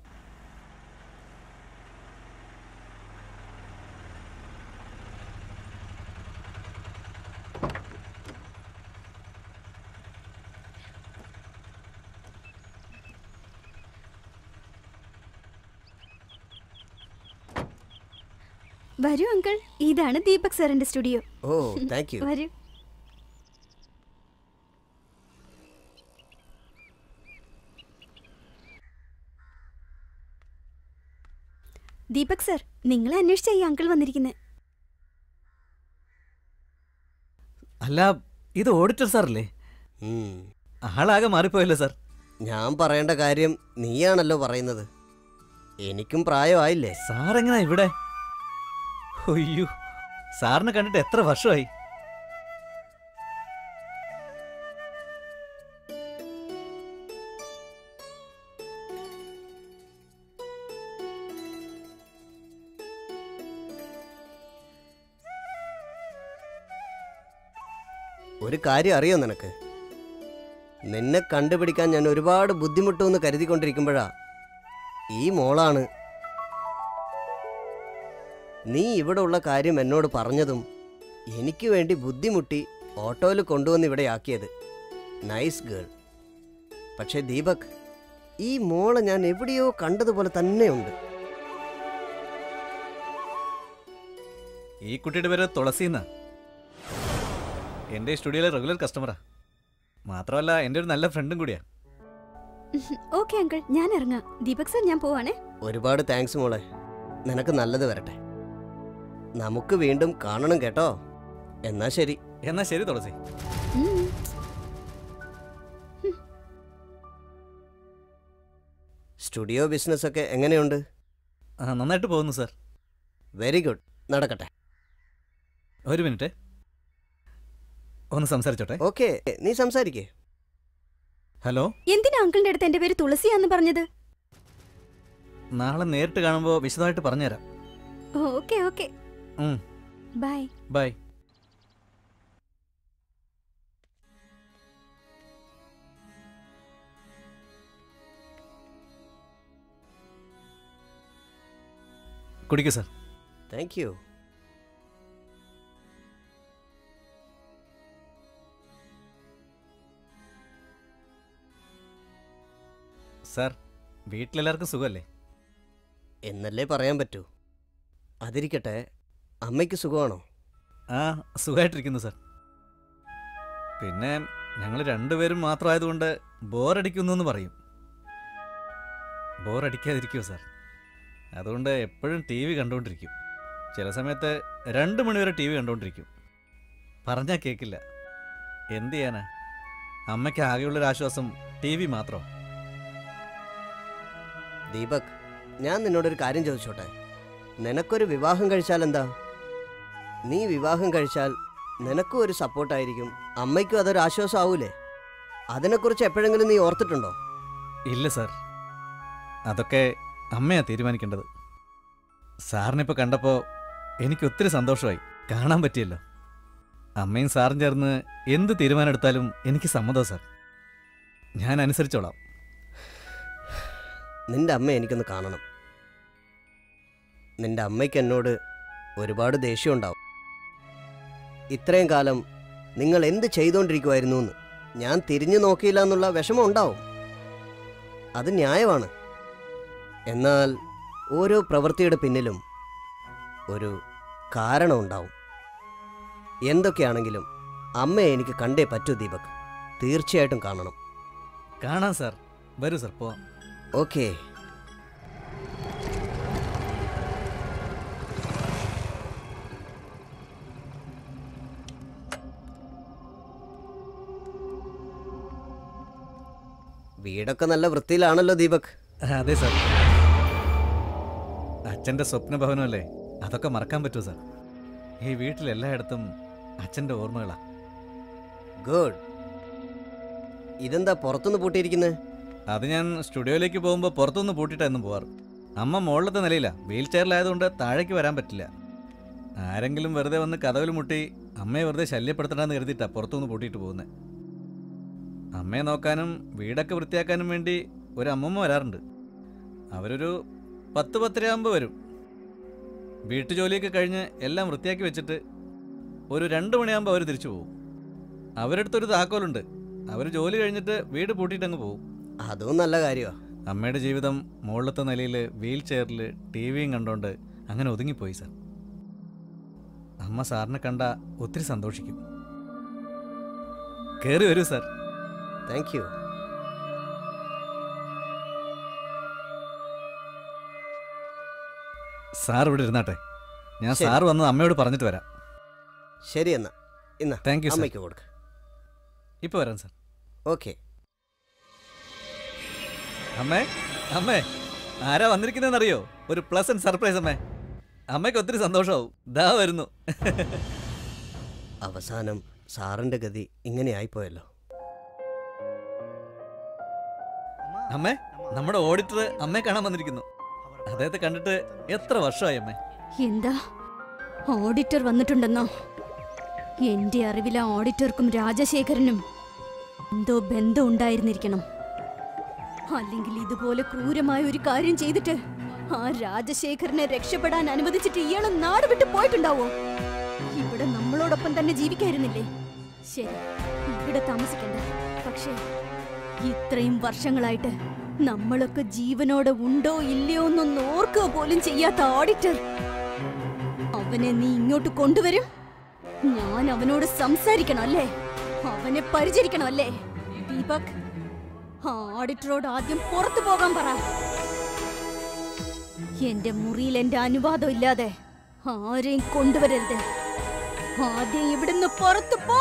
വരൂ അങ്കിൾ ഇതാണ് ദീപക് സാറിന്റെ സ്റ്റുഡിയോ ഓ താങ്ക് യു വരൂ ദീപക് സർ നിങ്ങളെ അന്വേഷിച്ച ഈ അങ്കിൾ വന്നിരിക്കുന്നത് അല്ല ഇത് ഓഡിറ്റർ സാറല്ലേ ഉം. ആളാകെ മാറിപ്പോയല്ലോ സാർ ഞാൻ പറയേണ്ട കാര്യം നീയാണല്ലോ പറയുന്നത് എനിക്കും പ്രായമായില്ലേ സാർ എങ്ങനാ ഇവിടെ ഒയ്യോ സാറിനെ കണ്ടിട്ട് എത്ര വർഷമായി ഒരു കാര്യം അറിയോ നിനക്ക് നിന്നെ കണ്ടുപിടിക്കാൻ ഞാൻ ഒരുപാട് ബുദ്ധിമുട്ടുമെന്ന് കരുതിക്കൊണ്ടിരിക്കുമ്പോഴാ ഈ മോളാണ് നീ ഇവിടെ ഉള്ള കാര്യം എന്നോട് പറഞ്ഞതും എനിക്ക് വേണ്ടി ബുദ്ധിമുട്ടി ഓട്ടോയിൽ കൊണ്ടുവന്ന് ഇവിടെ ആക്കിയത് നൈസ് ഗേൾ പക്ഷേ ദീപക് ഈ മോളെ ഞാൻ എവിടെയോ കണ്ടതുപോലെ തന്നെയുണ്ട് ഈ കുട്ടിയുടെ പേര് തുളസി എന്നാ എൻ്റെ സ്റ്റുഡിയോയിലെ റെഗുലർ കസ്റ്റമറാ മാത്രമല്ല എൻ്റെ ഒരു നല്ല ഫ്രണ്ടും കൂടിയാ ഓക്കെ അങ്കിൾ ഞാൻ ഇറങ്ങാം ദീപക് സർ ഞാൻ പോവാണേ ഒരുപാട് താങ്ക്സ് മോളെ നിനക്ക് നല്ലത് വരട്ടെ നമുക്ക് വീണ്ടും കാണണം കേട്ടോ എന്നാ ശരി എന്നാ ശരി തുളസി ഉം. സ്റ്റുഡിയോ ബിസിനസ് ഒക്കെ എങ്ങനെയുണ്ട് ആ നന്നായിട്ട് പോകുന്നു സാർ വെരി ഗുഡ് നടക്കട്ടെ ഒരു മിനിറ്റ് ഒന്ന് സംസാരിച്ചോട്ടെ ഓക്കെ നീ സംസാരിക്കേ ഹലോ എന്തിനാ അങ്കിളിന്റെ അടുത്ത് എന്റെ പേര് തുളസിയാന്ന് പറഞ്ഞത് നാളെ നേരിട്ട് കാണുമ്പോൾ വിശദമായിട്ട് പറഞ്ഞുതരാം ഓക്കെ ഓക്കെ ഉം, ബൈ ബൈ കുടിക്കൂ സാർ താങ്ക് യു സാർ വീട്ടിലെല്ലാവർക്കും സുഖമല്ലേ എന്നല്ലേ പറയാൻ പറ്റൂ അതിരിക്കട്ടെ അമ്മയ്ക്ക് സുഖമാണോ ആ സുഖമായിട്ടിരിക്കുന്നു സാർ പിന്നെ ഞങ്ങൾ രണ്ടുപേരും മാത്രമായതുകൊണ്ട് ബോറടിക്കുന്നു എന്ന് പറയും ബോറടിക്കാതിരിക്കുമോ സാർ അതുകൊണ്ട് എപ്പോഴും ടി വി കണ്ടുകൊണ്ടിരിക്കും ചില സമയത്ത് രണ്ട് മണിവരെ ടി വി കണ്ടുകൊണ്ടിരിക്കും പറഞ്ഞാൽ കേൾക്കില്ല എന്ത് ചെയ്യാനാ അമ്മയ്ക്ക് ആകെയുള്ളൊരു ആശ്വാസം ടി വി മാത്രം ദീപക് ഞാൻ നിന്നോടൊരു കാര്യം ചോദിച്ചോട്ടെ നിനക്കൊരു വിവാഹം കഴിച്ചാൽ എന്താ നീ വിവാഹം കഴിച്ചാൽ നിനക്കും ഒരു സപ്പോർട്ടായിരിക്കും അമ്മയ്ക്കും അതൊരു ആശ്വാസം ആവൂലേ അതിനെക്കുറിച്ച് എപ്പോഴെങ്കിലും നീ ഓർത്തിട്ടുണ്ടോ ഇല്ല സാർ അതൊക്കെ അമ്മയാ തീരുമാനിക്കേണ്ടത് സാറിനിപ്പോൾ കണ്ടപ്പോൾ എനിക്ക് ഒത്തിരി സന്തോഷമായി കാണാൻ പറ്റിയല്ലോ അമ്മയും സാറും ചേർന്ന് എന്ത് തീരുമാനമെടുത്താലും എനിക്ക് സമ്മതം സാർ ഞാൻ അനുസരിച്ചോളാം നിന്റെ അമ്മ എനിക്കൊന്ന് കാണണം നിന്റെ അമ്മയ്ക്ക് എന്നോട് ഒരുപാട് ദേഷ്യമുണ്ടാവും ഇത്രയും കാലം നിങ്ങൾ എന്ത് ചെയ്തുകൊണ്ടിരിക്കുമായിരുന്നു എന്ന് ഞാൻ തിരിഞ്ഞു നോക്കിയില്ല എന്നുള്ള വിഷമം ഉണ്ടാവും അത് ന്യായമാണ് എന്നാൽ ഓരോ പ്രവൃത്തിയുടെ പിന്നിലും ഒരു കാരണം ഉണ്ടാവും എന്തൊക്കെയാണെങ്കിലും അമ്മയെ എനിക്ക് കണ്ടേ പറ്റൂ ദീപക് തീർച്ചയായിട്ടും കാണണം കാണാം സാർ വരൂ സാർ പോവാം ഓക്കേ വീടൊക്കെ നല്ല വൃത്തിയിലാണല്ലോ ദീപക് അതെ സാർ അച്ഛൻ്റെ സ്വപ്ന ഭവനമല്ലേ അതൊക്കെ മറക്കാൻ പറ്റുമോ സാർ ഈ വീട്ടിലെല്ലായിടത്തും അച്ഛൻ്റെ ഓർമ്മകളാ ഗുഡ് ഇതെന്താ പുറത്തുനിന്ന് പൂട്ടിയിരിക്കുന്നത് അത് ഞാൻ സ്റ്റുഡിയോയിലേക്ക് പോകുമ്പോൾ പുറത്തുനിന്ന് പൂട്ടിയിട്ടായിരുന്നു പോവാറ് അമ്മ മുകളിലത്തെ നിലയില്ല വീൽ ചെയറിലായതുകൊണ്ട് താഴേക്ക് വരാൻ പറ്റില്ല ആരെങ്കിലും വെറുതെ വന്ന് കഥവിൽ മുട്ടി അമ്മയെ വെറുതെ ശല്യപ്പെടുത്തണ്ടെന്ന് കരുതിയിട്ടാ പുറത്തുനിന്ന് പൂട്ടിയിട്ട് പോകുന്നത് അമ്മയെ നോക്കാനും വീടൊക്കെ വൃത്തിയാക്കാനും വേണ്ടി ഒരു അമ്മമ്മ വരാറുണ്ട് അവരൊരു പത്ത് പത്തരയാകുമ്പോൾ വരും വീട്ടുജോലിയൊക്കെ കഴിഞ്ഞ് എല്ലാം വൃത്തിയാക്കി വെച്ചിട്ട് ഒരു രണ്ട് മണിയാകുമ്പോൾ അവർ തിരിച്ചു പോകും അവരടുത്തൊരു താക്കോലുണ്ട് അവർ ജോലി കഴിഞ്ഞിട്ട് വീട് പൂട്ടിയിട്ടങ്ങ് പോകും അതും നല്ല കാര്യമാണ് അമ്മയുടെ ജീവിതം മുകളിലത്തെ നിലയിൽ വീൽ ചെയറിൽ ടി വിയും കണ്ടോണ്ട് അങ്ങനെ ഒതുങ്ങിപ്പോയി സാർ അമ്മ സാറിനെ കണ്ട ഒത്തിരി സന്തോഷിക്കും കയറി വരൂ സാർ താങ്ക് യു സാർ ഇവിടെ ഇരുന്നാട്ടെ ഞാൻ ശരി. സാർ വന്ന് അമ്മയോട് പറഞ്ഞിട്ട് വരാം ശരി എന്നാ ഇന്നാ താങ്ക് യു സാർ അമ്മയ്ക്ക് കൊടുക്ക ഇപ്പോൾ വരാം സാർ ഓക്കെ അമ്മേ അമ്മേ ആരാ വന്നിരിക്കുന്നതെന്നറിയോ ഒരു പ്ലസന്റ് സർപ്രൈസ് അമ്മേ അമ്മയ്ക്ക് ഒത്തിരി സന്തോഷമാവും ദാ വരുന്നു അവസാനം സാറിന്റെ ഗതി ഇങ്ങനെ ആയിപ്പോയല്ലോ അമ്മേ നമ്മുടെ ഓഡിറ്റർ അമ്മയെ കാണാൻ വന്നിരിക്കുന്നു അദ്ദേഹത്തെ കണ്ടിട്ട് എത്ര വർഷമായി അമ്മേ എന്താ ഓഡിറ്റർ വന്നിട്ടുണ്ടെന്നോ എന്റെ അറിവിൽ ആ ഓഡിറ്റർക്കും രാജശേഖരനും എന്തോ ബന്ധം ഉണ്ടായിരുന്നിരിക്കണം അല്ലെങ്കിൽ ഇതുപോലെ ക്രൂരമായ ഒരു കാര്യം ചെയ്തിട്ട് ആ രാജശേഖരനെ രക്ഷപ്പെടാൻ അനുവദിച്ചിട്ട് ഇയാള് നാട് വിട്ട് പോയിട്ടുണ്ടാവോ ഇവിടെ നമ്മളോടൊപ്പം തന്നെ ജീവിക്കായിരുന്നില്ലേ ശരി ഇവിടെ താമസിക്കണ്ട പക്ഷേ ഇത്രയും വർഷങ്ങളായിട്ട് നമ്മളൊക്കെ ജീവനോടെ ഉണ്ടോ ഇല്ലയോ എന്നൊന്ന് ഓർക്കുക പോലും ചെയ്യാത്ത ഓഡിറ്റർ അവനെ നീ ഇങ്ങോട്ട് കൊണ്ടുവരും ഞാൻ അവനോട് സംസാരിക്കണം അല്ലേ അവനെ പരിചരിക്കണം അല്ലേ ദീപക് ആ ഓഡിറ്ററോട് ആദ്യം പുറത്തു പോകാൻ പറ എന്റെ മുറിയിൽ എന്റെ അനുവാദം ഇല്ലാതെ ആരെയും കൊണ്ടുവരരുത് ആദ്യം ഇവിടുന്ന് പുറത്തു പോ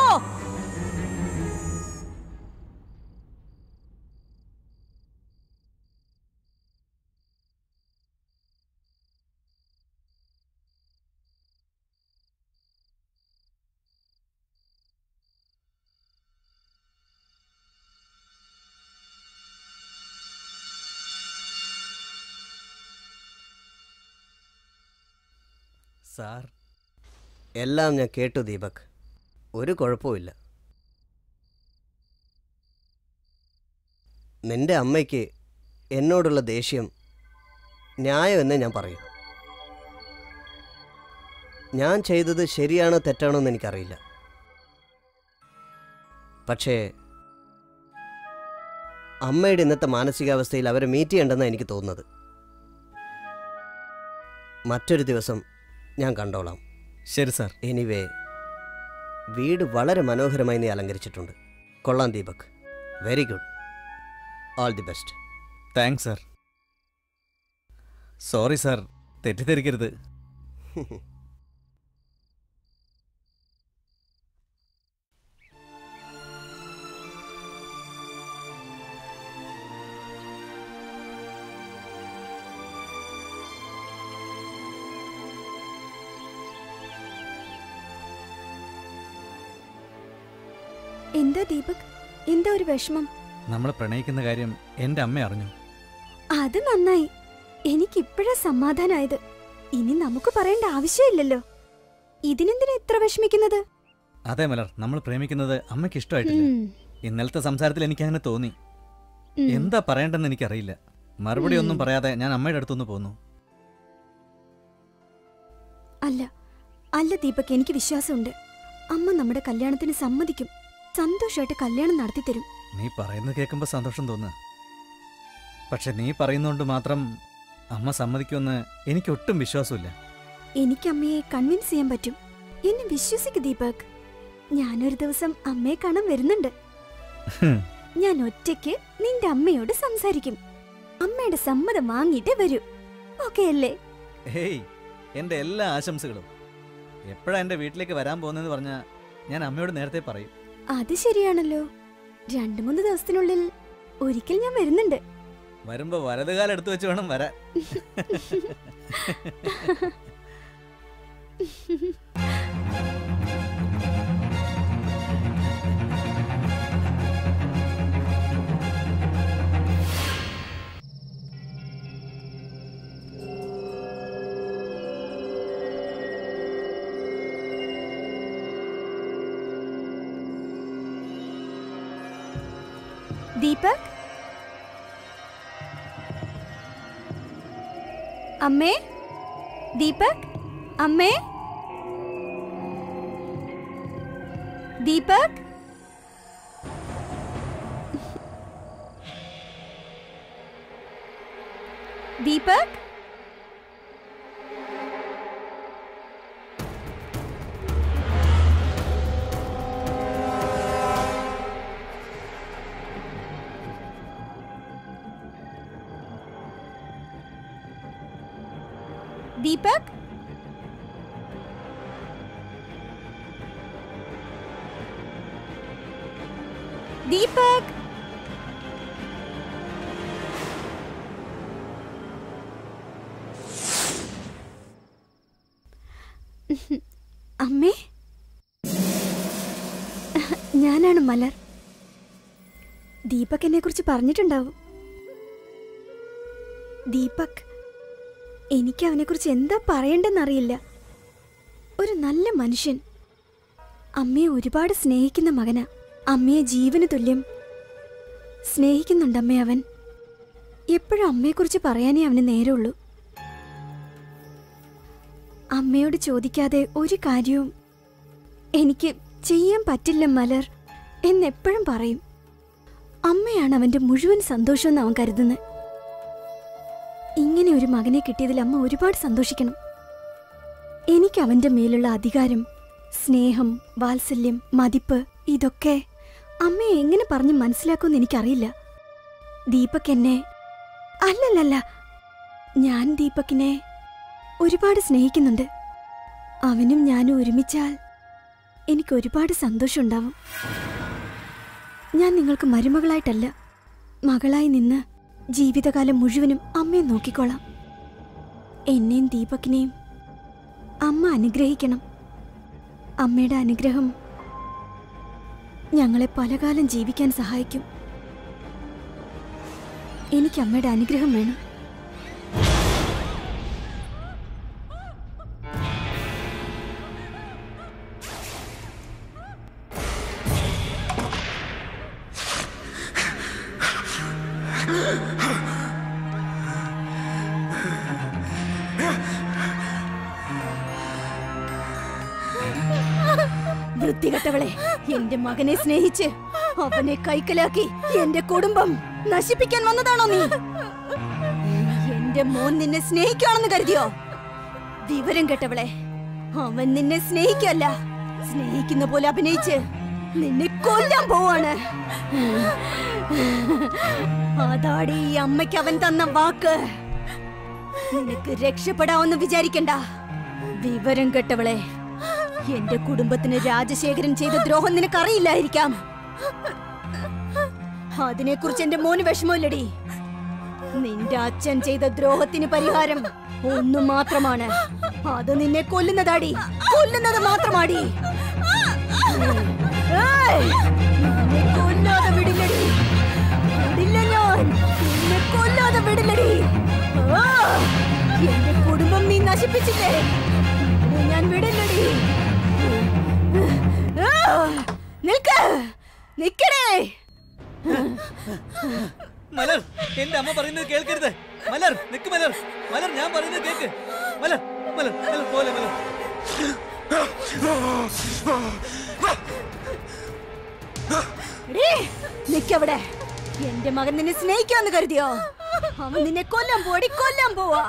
സാർ എല്ലാം ഞാൻ കേട്ടു ദീപക് ഒരു കുഴപ്പമില്ല നിന്റെ അമ്മയ്ക്ക് എന്നോടുള്ള ദേഷ്യം ന്യായമെന്നേ ഞാൻ പറയൂ ഞാൻ ചെയ്തത് ശരിയാണോ തെറ്റാണോ എന്ന് എനിക്കറിയില്ല പക്ഷേ അമ്മയുടെ ഇന്നത്തെ മാനസികാവസ്ഥയിൽ അവരെ മീറ്റ് ചെയ്യണ്ടെന്നാണ് എനിക്ക് തോന്നുന്നത് മറ്റൊരു ദിവസം ഞാൻ കണ്ടോളാം ശരി സാർ എനിവേ വീട് വളരെ മനോഹരമായി നീ അലങ്കരിച്ചിട്ടുണ്ട് കൊള്ളാം Deepak very good all the best thanks sir sorry sir തെറ്റിദ്ധരിക്കരുത് എന്താ ദീപക് എന്താ ഒരു വിഷമം നമ്മൾ പ്രണയിക്കുന്ന കാര്യം എൻ്റെ അമ്മ അറിഞ്ഞു അത് നന്നായി എനിക്കിപ്പോഴാ സമാധാനായത് ഇനി നമുക്ക് പറയേണ്ട ആവശ്യമില്ലല്ലോ ഇതിനെന്തിനാ ഇത്ര വിഷമിക്കുന്നത് അതെ മലർ നമ്മൾ പ്രേമിക്കുന്നത് അമ്മയ്ക്ക് ഇഷ്ടമായിട്ടില്ല ഉം, ഇന്നലത്തെ സംസാരത്തിൽ എനിക്ക് അങ്ങനെ തോന്നി ഉം. എന്താ പറയേണ്ടെന്ന് എനിക്കറിയില്ല മറുപടി ഒന്നും ഉം. പറയാതെ ഞാൻ അമ്മയുടെ അടുത്തൊന്ന് പോന്നു അല്ല അല്ല ദീപക് എനിക്ക് വിശ്വാസമുണ്ട് അമ്മ നമ്മുടെ കല്യാണത്തിന് സമ്മതിക്കും സന്തോഷമായിട്ട് കല്യാണം നടത്തിത്തരും നീ പറയുന്നത് കേൾക്കുമ്പോൾ സന്തോഷം തോന്നുക പക്ഷെ നീ പറയുന്നതുകൊണ്ട് മാത്രം അമ്മ സമ്മതിക്കുമെന്ന് എനിക്ക് ഒട്ടും വിശ്വാസമില്ല എനിക്ക് അമ്മയെ കൺവിൻസ് ചെയ്യാൻ പറ്റും എന്നെ വിശ്വസിക്ക് ദീപക് ഞാനൊരു ദിവസം അമ്മയെ കാണാൻ വരുന്നുണ്ട് ഹും. ഞാൻ ഒറ്റയ്ക്ക് നിന്റെ അമ്മയോട് സംസാരിക്കും അമ്മയുടെ സമ്മതം വാങ്ങിയിട്ടേ വരൂ ഓക്കെ അല്ലേ ഹേയ് എൻ്റെ എല്ലാ ആശംസകളും എപ്പോഴാ എൻ്റെ വീട്ടിലേക്ക് വരാൻ പോകുന്നതെന്ന് പറഞ്ഞാൽ ഞാൻ അമ്മയോട് നേരത്തെ പറയും അത് ശരിയാണല്ലോ രണ്ടു മൂന്ന് ദിവസത്തിനുള്ളിൽ ഒരിക്കൽ ഞാൻ വരുന്നുണ്ട് വരുമ്പോൾ വലതുകാലം എടുത്തു വെച്ച് വേണം വരാൻ ദീപക് അമ്മേ ദീപക് അമ്മേ ദീപക് ദീപക് ദീപക് ദീപക് അമ്മേ ഞാനാണ് മലർ ദീപക് എന്നെ കുറിച്ച് പറഞ്ഞിട്ടുണ്ടാവും ദീപക് എനിക്ക് അവനെക്കുറിച്ച് എന്താ പറയണ്ടെന്നറിയില്ല ഒരു നല്ല മനുഷ്യൻ അമ്മയെ ഒരുപാട് സ്നേഹിക്കുന്ന മകനാ അമ്മയെ ജീവന് തുല്യം സ്നേഹിക്കുന്നുണ്ട് അമ്മയെ അവൻ എപ്പോഴും അമ്മയെക്കുറിച്ച് പറയാനേ അവന് നേരമുള്ളൂ അമ്മയോട് ചോദിക്കാതെ ഒരു കാര്യവും എനിക്ക് ചെയ്യാൻ പറ്റില്ല മലർ എന്നെപ്പോഴും പറയും അമ്മയാണ് അവന്റെ മുഴുവൻ സന്തോഷമെന്ന് അവൻ കരുതുന്നത് ഇങ്ങനെ ഒരു മകനെ കിട്ടിയതിൽ അമ്മ ഒരുപാട് സന്തോഷിക്കണം എനിക്ക് അവന്റെ മേലുള്ള അധികാരം സ്നേഹം വാത്സല്യം മതിപ്പ് ഇതൊക്കെ അമ്മയെ എങ്ങനെ പറഞ്ഞ് മനസ്സിലാക്കുമെന്ന് എനിക്കറിയില്ല ദീപക് എന്നെ അല്ലല്ലല്ല ഞാൻ ദീപക്കിനെ ഒരുപാട് സ്നേഹിക്കുന്നുണ്ട് അവനും ഞാനും ഒരുമിച്ചാൽ എനിക്ക് ഒരുപാട് സന്തോഷമുണ്ടാവും ഞാൻ നിങ്ങൾക്ക് മരുമകളായിട്ടല്ല മകളായി നിന്ന് ജീവിതകാലം മുഴുവനും അമ്മയെ നോക്കിക്കോളാം എന്നെയും ദീപകിനെയും അമ്മ അനുഗ്രഹിക്കണം അമ്മയുടെ അനുഗ്രഹം ഞങ്ങളെ പലകാലം ജീവിക്കാൻ സഹായിക്കും എനിക്ക് അമ്മയുടെ അനുഗ്രഹം വേണം വൃത്തികെട്ടവളെ എന്റെ മകനെ സ്നേഹിച്ച് അവനെ കൈക്കലാക്കി എന്റെ കുടുംബം നശിപ്പിക്കാൻ വന്നതാണോ നീ എന്റെ മോൻ നിന്നെ സ്നേഹിക്കുകയാണെന്ന് കരുതിയോ വിവരം കെട്ടവളെ അവൻ നിന്നെ സ്നേഹിക്കല്ല സ്നേഹിക്കുന്ന പോലെ അഭിനയിച്ച് നിന്നെ കൊല്ലാൻ പോവാണ് അതാടി ഈ അമ്മയ്ക്ക് അവൻ തന്ന വാക്ക് നിനക്ക് രക്ഷപ്പെടാമെന്ന് വിചാരിക്കണ്ട വിവരം കെട്ടവളെ എന്റെ കുടുംബത്തിന് രാജശേഖരൻ ചെയ്ത ദ്രോഹം നിനക്കറിയില്ലായിരിക്കാം അതിനെക്കുറിച്ച് എന്റെ മോന് വിഷമമില്ലടി നിന്റെ അച്ഛൻ ചെയ്ത ദ്രോഹത്തിന് പരിഹാരം ഒന്നു മാത്രമാണ് അത് നിന്നെ കൊല്ലുന്നതാടി കൊല്ലുന്നത് മാത്രമാടി ഏയ്! നിന്നെ കൊല്ലാതെ വിടില്ലടി വിടില്ല ഞാൻ നിന്നെ കൊല്ലാതെ വിടില്ലടി ആ! എന്റെ കുടുംബം നീ നശിപ്പിച്ചില്ലേ നിന്നെ ഞാൻ വിടില്ലടി ആ! നിൽക്ക് നിക്കണേ മലർ എന്റെ അമ്മ പറയുന്നത് കേൾക്കരുത് മലർ നിക്ക് മലർ മലർ ഞാൻ പറയുന്നത് കേക്ക് മലർ മലർ മലർ പോലെ മലർ എടീ, നിക്കവിടെ എന്റെ മകൻ നിന്നെ സ്നേഹിക്കാന്ന് കരുതിയോ അവൻ നിന്നെ കൊല്ലാൻ പോടി കൊല്ലാൻ പോവാ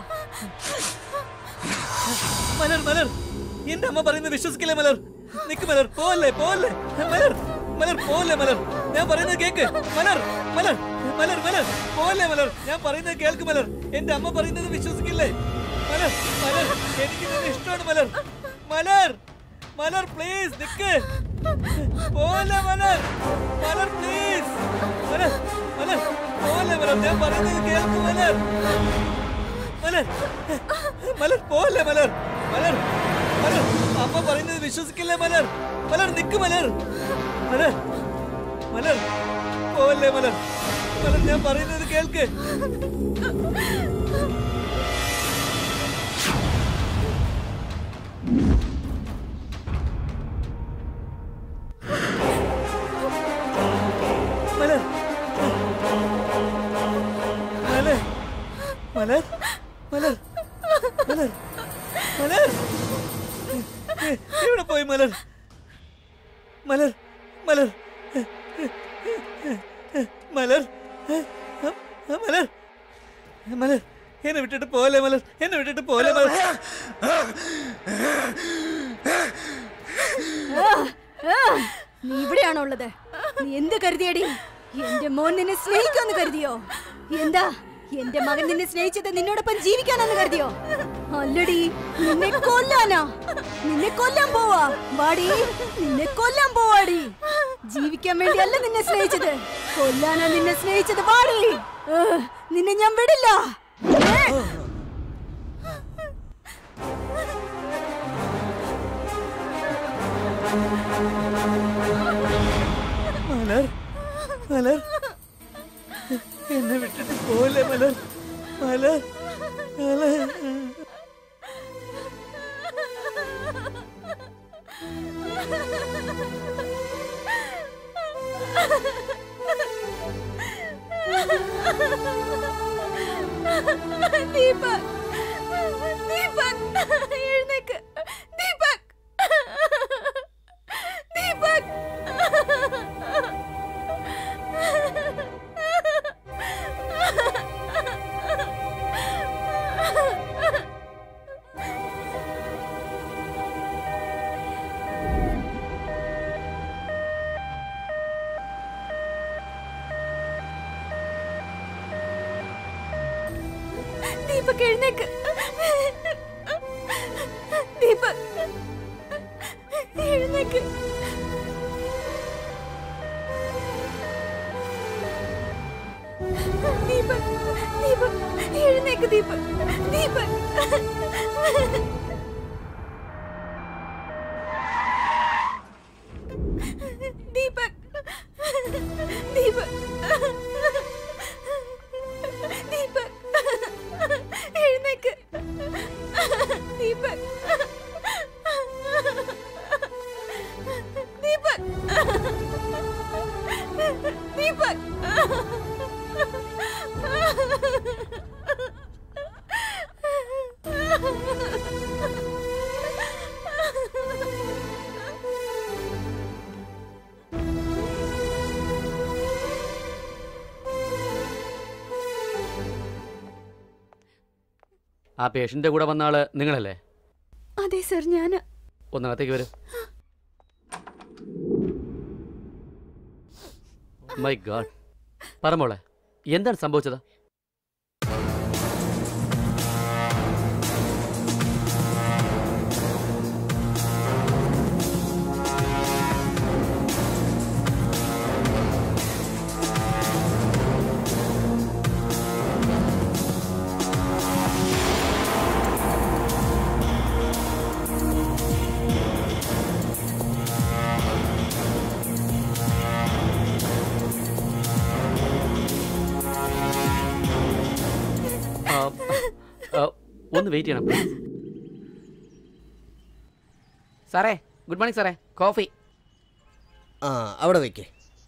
മലർ മലർ എന്റെ അമ്മ പറയുന്നത് വിശ്വസിക്കില്ലേ മലർ നിക്ക് മലർ പോവല്ലേ പോവല്ലേ മലർ മലർ പോവല്ലേ മലർ ഞാൻ പറയുന്നത് കേക്ക് മലർ മലർ മലർ മലർ പോവല്ലേ മലർ ഞാൻ പറയുന്നത് കേൾക്ക് മലർ എന്റെ അമ്മ പറയുന്നത് വിശ്വസിക്കില്ലേ മലർ മലർ എനിക്ക് നിന്നെ ഇഷ്ടമാണ് മലർ മലർ മലർ പ്ലീസ് നിക്ക് പോവല്ലേ മലർ മലർ പ്ലീസ് മലർ മലർ പോവല്ലേ മലർ ഞാൻ പറയുന്നത് കേൾക്ക് മലർ മലർ മലർ പോലെ മലർ മലർ മലർ അമ്മ പറയുന്നത് വിശ്വസിക്കില്ലേ മലർ മലർ നിക്ക് മലർ മലർ മലർ പോലെ മലർ മലർ ഞാൻ പറയുന്നത് കേൾക്ക് മലർ മലർ മലർ മലർ മലർ മലർ എ- എവിടെ പോയി മലർ മലർ മലർ മലർ മലർ മലർ എന്നെ വിട്ടിട്ട് പോലെ മലർ എന്നെ വിട്ടിട്ട് പോലെ മലർ ആ, നീ ഇവിടെയാണോ ഉള്ളത് നീ എന്ത് കരുതിയടി എന്റെ മോൻ നിന്നെ സ്നേഹിക്കാന്ന് കരുതിയോ എന്താ എന്റെ മകൻ നിന്നെ സ്നേഹിച്ചത് നിന്നോടൊപ്പം ജീവിക്കാനാന്ന് കരുതിയോ അല്ലടി നിന്നെ കൊല്ലാനാ നിന്നെ കൊല്ലാൻ പോവാ വാടി നിന്നെ കൊല്ലാൻ പോവാടി ജീവിക്കാൻ വേണ്ടിയല്ല നിന്നെ സ്നേഹിച്ചത് കൊല്ലാനാ നിന്നെ സ്നേഹിച്ചത് വാടി ഏ, നിന്നെ ഞാൻ വിടില്ല ഏ. മലർ മലർ എന്നെ വിട്ടിട്ട് പോലെ മലർ മലർ മലർ ദീപക് ദീപക് എഴുന്നേക്ക് ദീപക് ദീപക് ദീപക് എഴുന്നേക്ക് ദീപക് എഴുന്നേക്ക് ദീപക് ദീപക് എഴുന്നേക്ക് ദീപക് ദീപക് ദീപക് ദീപക് ദീപക് എഴുന്നേക്ക് ദീപക് ദീപക് ദീപക് ആ പേഷ്യൻ്റെ കൂടെ വന്ന ആള് നിങ്ങളല്ലേ അതെ സർ ഞാൻ ഒന്നകത്തേക്ക് വരും മൈ ഗാഡ് പറ മോളെ എന്താണ് സംഭവിച്ചത് ആ, ആ, ഒന്ന് വെയിറ്റ് ചെയ്യണം please. സാറേ ഗുഡ് മോർണിംഗ് സാറേ കോഫി ആ അവിടെ വെക്കേ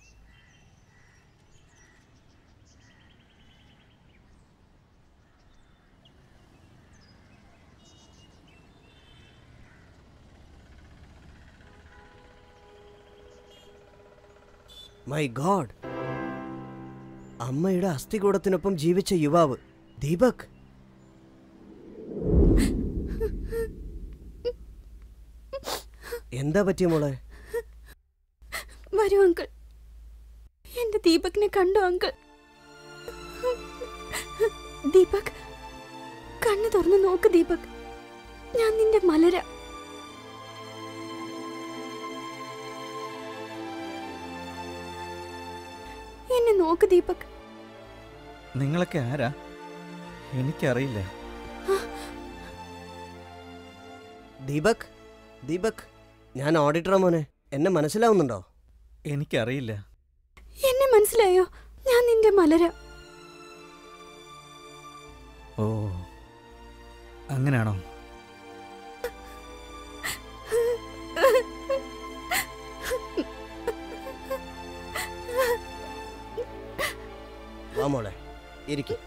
മൈ ഗോഡ് അമ്മയുടെ അസ്ഥികൂടത്തിനൊപ്പം ജീവിച്ച യുവാവ് ദീപക് എന്താ പറ്റിയ മോളെ വരൂ അങ്കിൾ എന്റെ ദീപകിനെ കണ്ടു അങ്കിൾ ദീപക് കണ്ണു തുറന്നു നോക്ക് ദീപക് ഞാൻ നിന്റെ മലര എന്നെ നോക്ക് ദീപക് നിങ്ങളൊക്കെ ആരാ എനിക്കറിയില്ല ദീപക് ദീപക് ഞാൻ ഓഡിറ്ററാ മോനെ എന്നെ മനസ്സിലാവുന്നുണ്ടോ എനിക്കറിയില്ല എന്നെ മനസ്സിലായോ ഞാൻ നിന്റെ മലര ഓ അങ്ങനെയാണോ വാ മോളെ ഇരിക്കും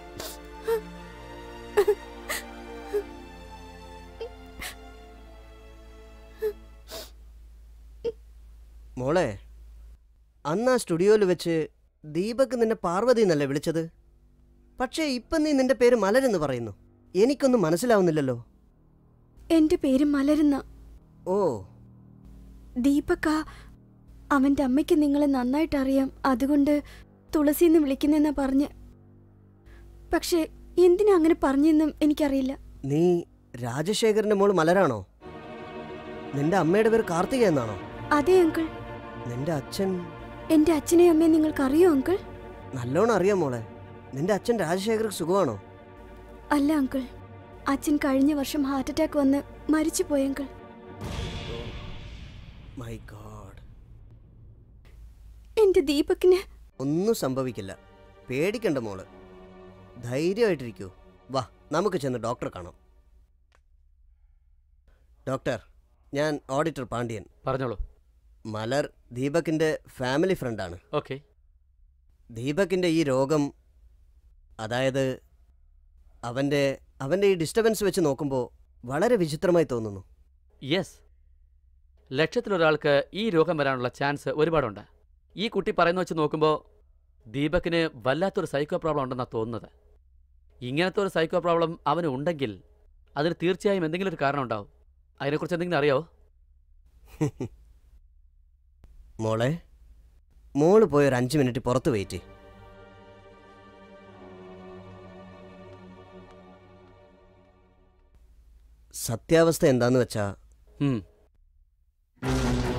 മോളെ അന്ന് ആ സ്റ്റുഡിയോയിൽ വെച്ച് ദീപക് നിന്നെ പാർവതി എന്നല്ലേ വിളിച്ചത് പക്ഷേ ഇപ്പം നീ നിന്റെ പേര് മലരെന്ന് പറയുന്നു എനിക്കൊന്നും മനസ്സിലാവുന്നില്ലല്ലോ എന്റെ പേര് മലരുന്ന ഓ ദീപക അവന്റെ അമ്മയ്ക്ക് നിങ്ങളെ നന്നായിട്ട് അറിയാം അതുകൊണ്ട് തുളസിന്ന് വിളിക്കുന്നെന്നാ പറഞ്ഞ് പക്ഷെ എന്തിനാ അങ്ങനെ പറഞ്ഞെന്നും എനിക്കറിയില്ല നീ രാജശേഖരന്റെ മോള് മലരാണോ നിന്റെ അമ്മയുടെ പേര് കാർത്തിക എന്നാണോ അതെ അങ്കിൾ നിന്റെ അച്ഛൻ എന്റെ അച്ഛനെയും അമ്മയും നിങ്ങൾക്ക് അറിയോ അങ്കിൾ നല്ലോണം അറിയാം മോളെ നിന്റെ അച്ഛൻ രാജശേഖർക്ക് സുഖമാണോ അല്ല അങ്കിൾ അച്ഛൻ കഴിഞ്ഞ വർഷം ഹാർട്ട് അറ്റാക്ക് വന്ന് മരിച്ചു പോയ അങ്കിൾ മൈ ഗോഡ് എന്റെ ദീപക്കിന് ഒന്നും സംഭവിക്കില്ല പേടിക്കണ്ട മോള് ധൈര്യമായിട്ടിരിക്കൂ വാ നമുക്ക് ചെന്ന് ഡോക്ടറെ കാണാം ഡോക്ടർ ഞാൻ ഓഡിറ്റർ പാണ്ഡ്യൻ പറഞ്ഞോളൂ മലർ ദീപകിൻ്റെ ഫാമിലി ഫ്രണ്ടാണ് ഓക്കെ ദീപകിൻ്റെ ഈ രോഗം അതായത് അവൻ്റെ അവൻ്റെ ഈ ഡിസ്റ്റർബൻസ് വെച്ച് നോക്കുമ്പോൾ വളരെ വിചിത്രമായി തോന്നുന്നു യെസ് ലക്ഷത്തിലൊരാൾക്ക് ഈ രോഗം വരാനുള്ള ചാൻസ് ഒരുപാടുണ്ട് ഈ കുട്ടി പറയുന്ന വെച്ച് നോക്കുമ്പോൾ ദീപകിന് വല്ലാത്തൊരു സൈക്കോ പ്രോബ്ലം ഉണ്ടെന്നാണ് തോന്നുന്നത് ഇങ്ങനത്തെ ഒരു സൈക്കോ പ്രോബ്ലം അവന് ഉണ്ടെങ്കിൽ അതിന് തീർച്ചയായും എന്തെങ്കിലും ഒരു കാരണം ഉണ്ടാവും അതിനെക്കുറിച്ച് എന്തെങ്കിലും അറിയാവോ മോളെ മോള് പോയി ഒരു അഞ്ച് മിനിറ്റ് പുറത്ത് വെയിറ്റ് ചെയ്യ്. സത്യാവസ്ഥ എന്താന്ന് വെച്ചാ ഉം.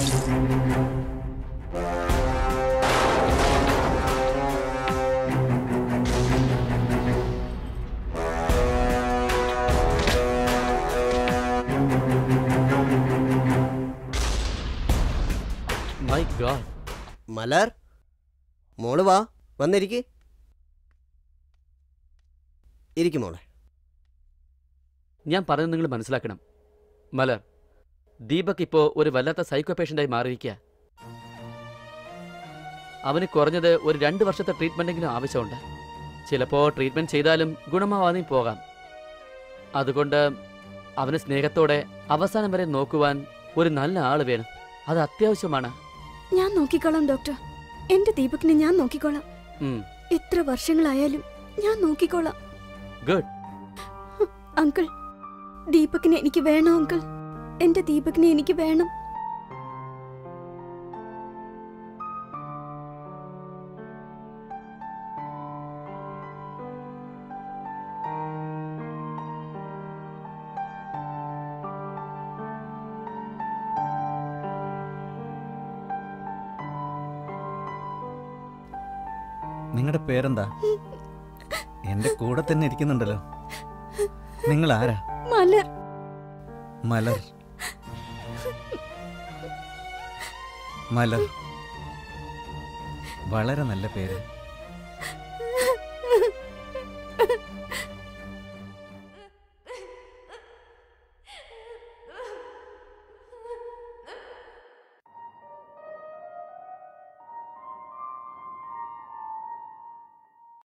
മൈ ഗാഡ് മലർ മോള് വാ വന്നിരിക്ക് ഇരിക്കും മോളെ ഞാൻ പറയുന്നത് നിങ്ങൾ മനസ്സിലാക്കണം മലർ ദീപക് ഇപ്പോൾ ഒരു വല്ലാത്ത സൈക്കോ പേഷ്യൻ്റായി മാറിയിരിക്കുക അവന് കുറഞ്ഞത് ഒരു രണ്ട് വർഷത്തെ ട്രീറ്റ്മെൻറ്റെങ്കിലും ആവശ്യമുണ്ട് ചിലപ്പോൾ ട്രീറ്റ്മെൻറ്റ് ചെയ്താലും ഗുണമാവാതെ പോകാം അതുകൊണ്ട് അവനെ സ്നേഹത്തോടെ അവസാനം വരെ നോക്കുവാൻ ഒരു നല്ല ആൾ വേണം അത് അത്യാവശ്യമാണ് ഞാൻ നോക്കിക്കോളാം ഡോക്ടർ എന്റെ ദീപകിനെ ഞാൻ നോക്കിക്കോളാം ഉം, എത്ര വർഷങ്ങളായാലും ഞാൻ നോക്കിക്കോളാം ഗുഡ് അങ്കിൾ ദീപകിനെ എനിക്ക് വേണം അങ്കിൾ എന്റെ ദീപകിനെ എനിക്ക് വേണം നിങ്ങളുടെ പേരെന്താ എൻ്റെ കൂടെ തന്നെ ഇരിക്കുന്നുണ്ടല്ലോ നിങ്ങൾ ആരാ മലർ മലർ മലർ വളരെ നല്ല പേര്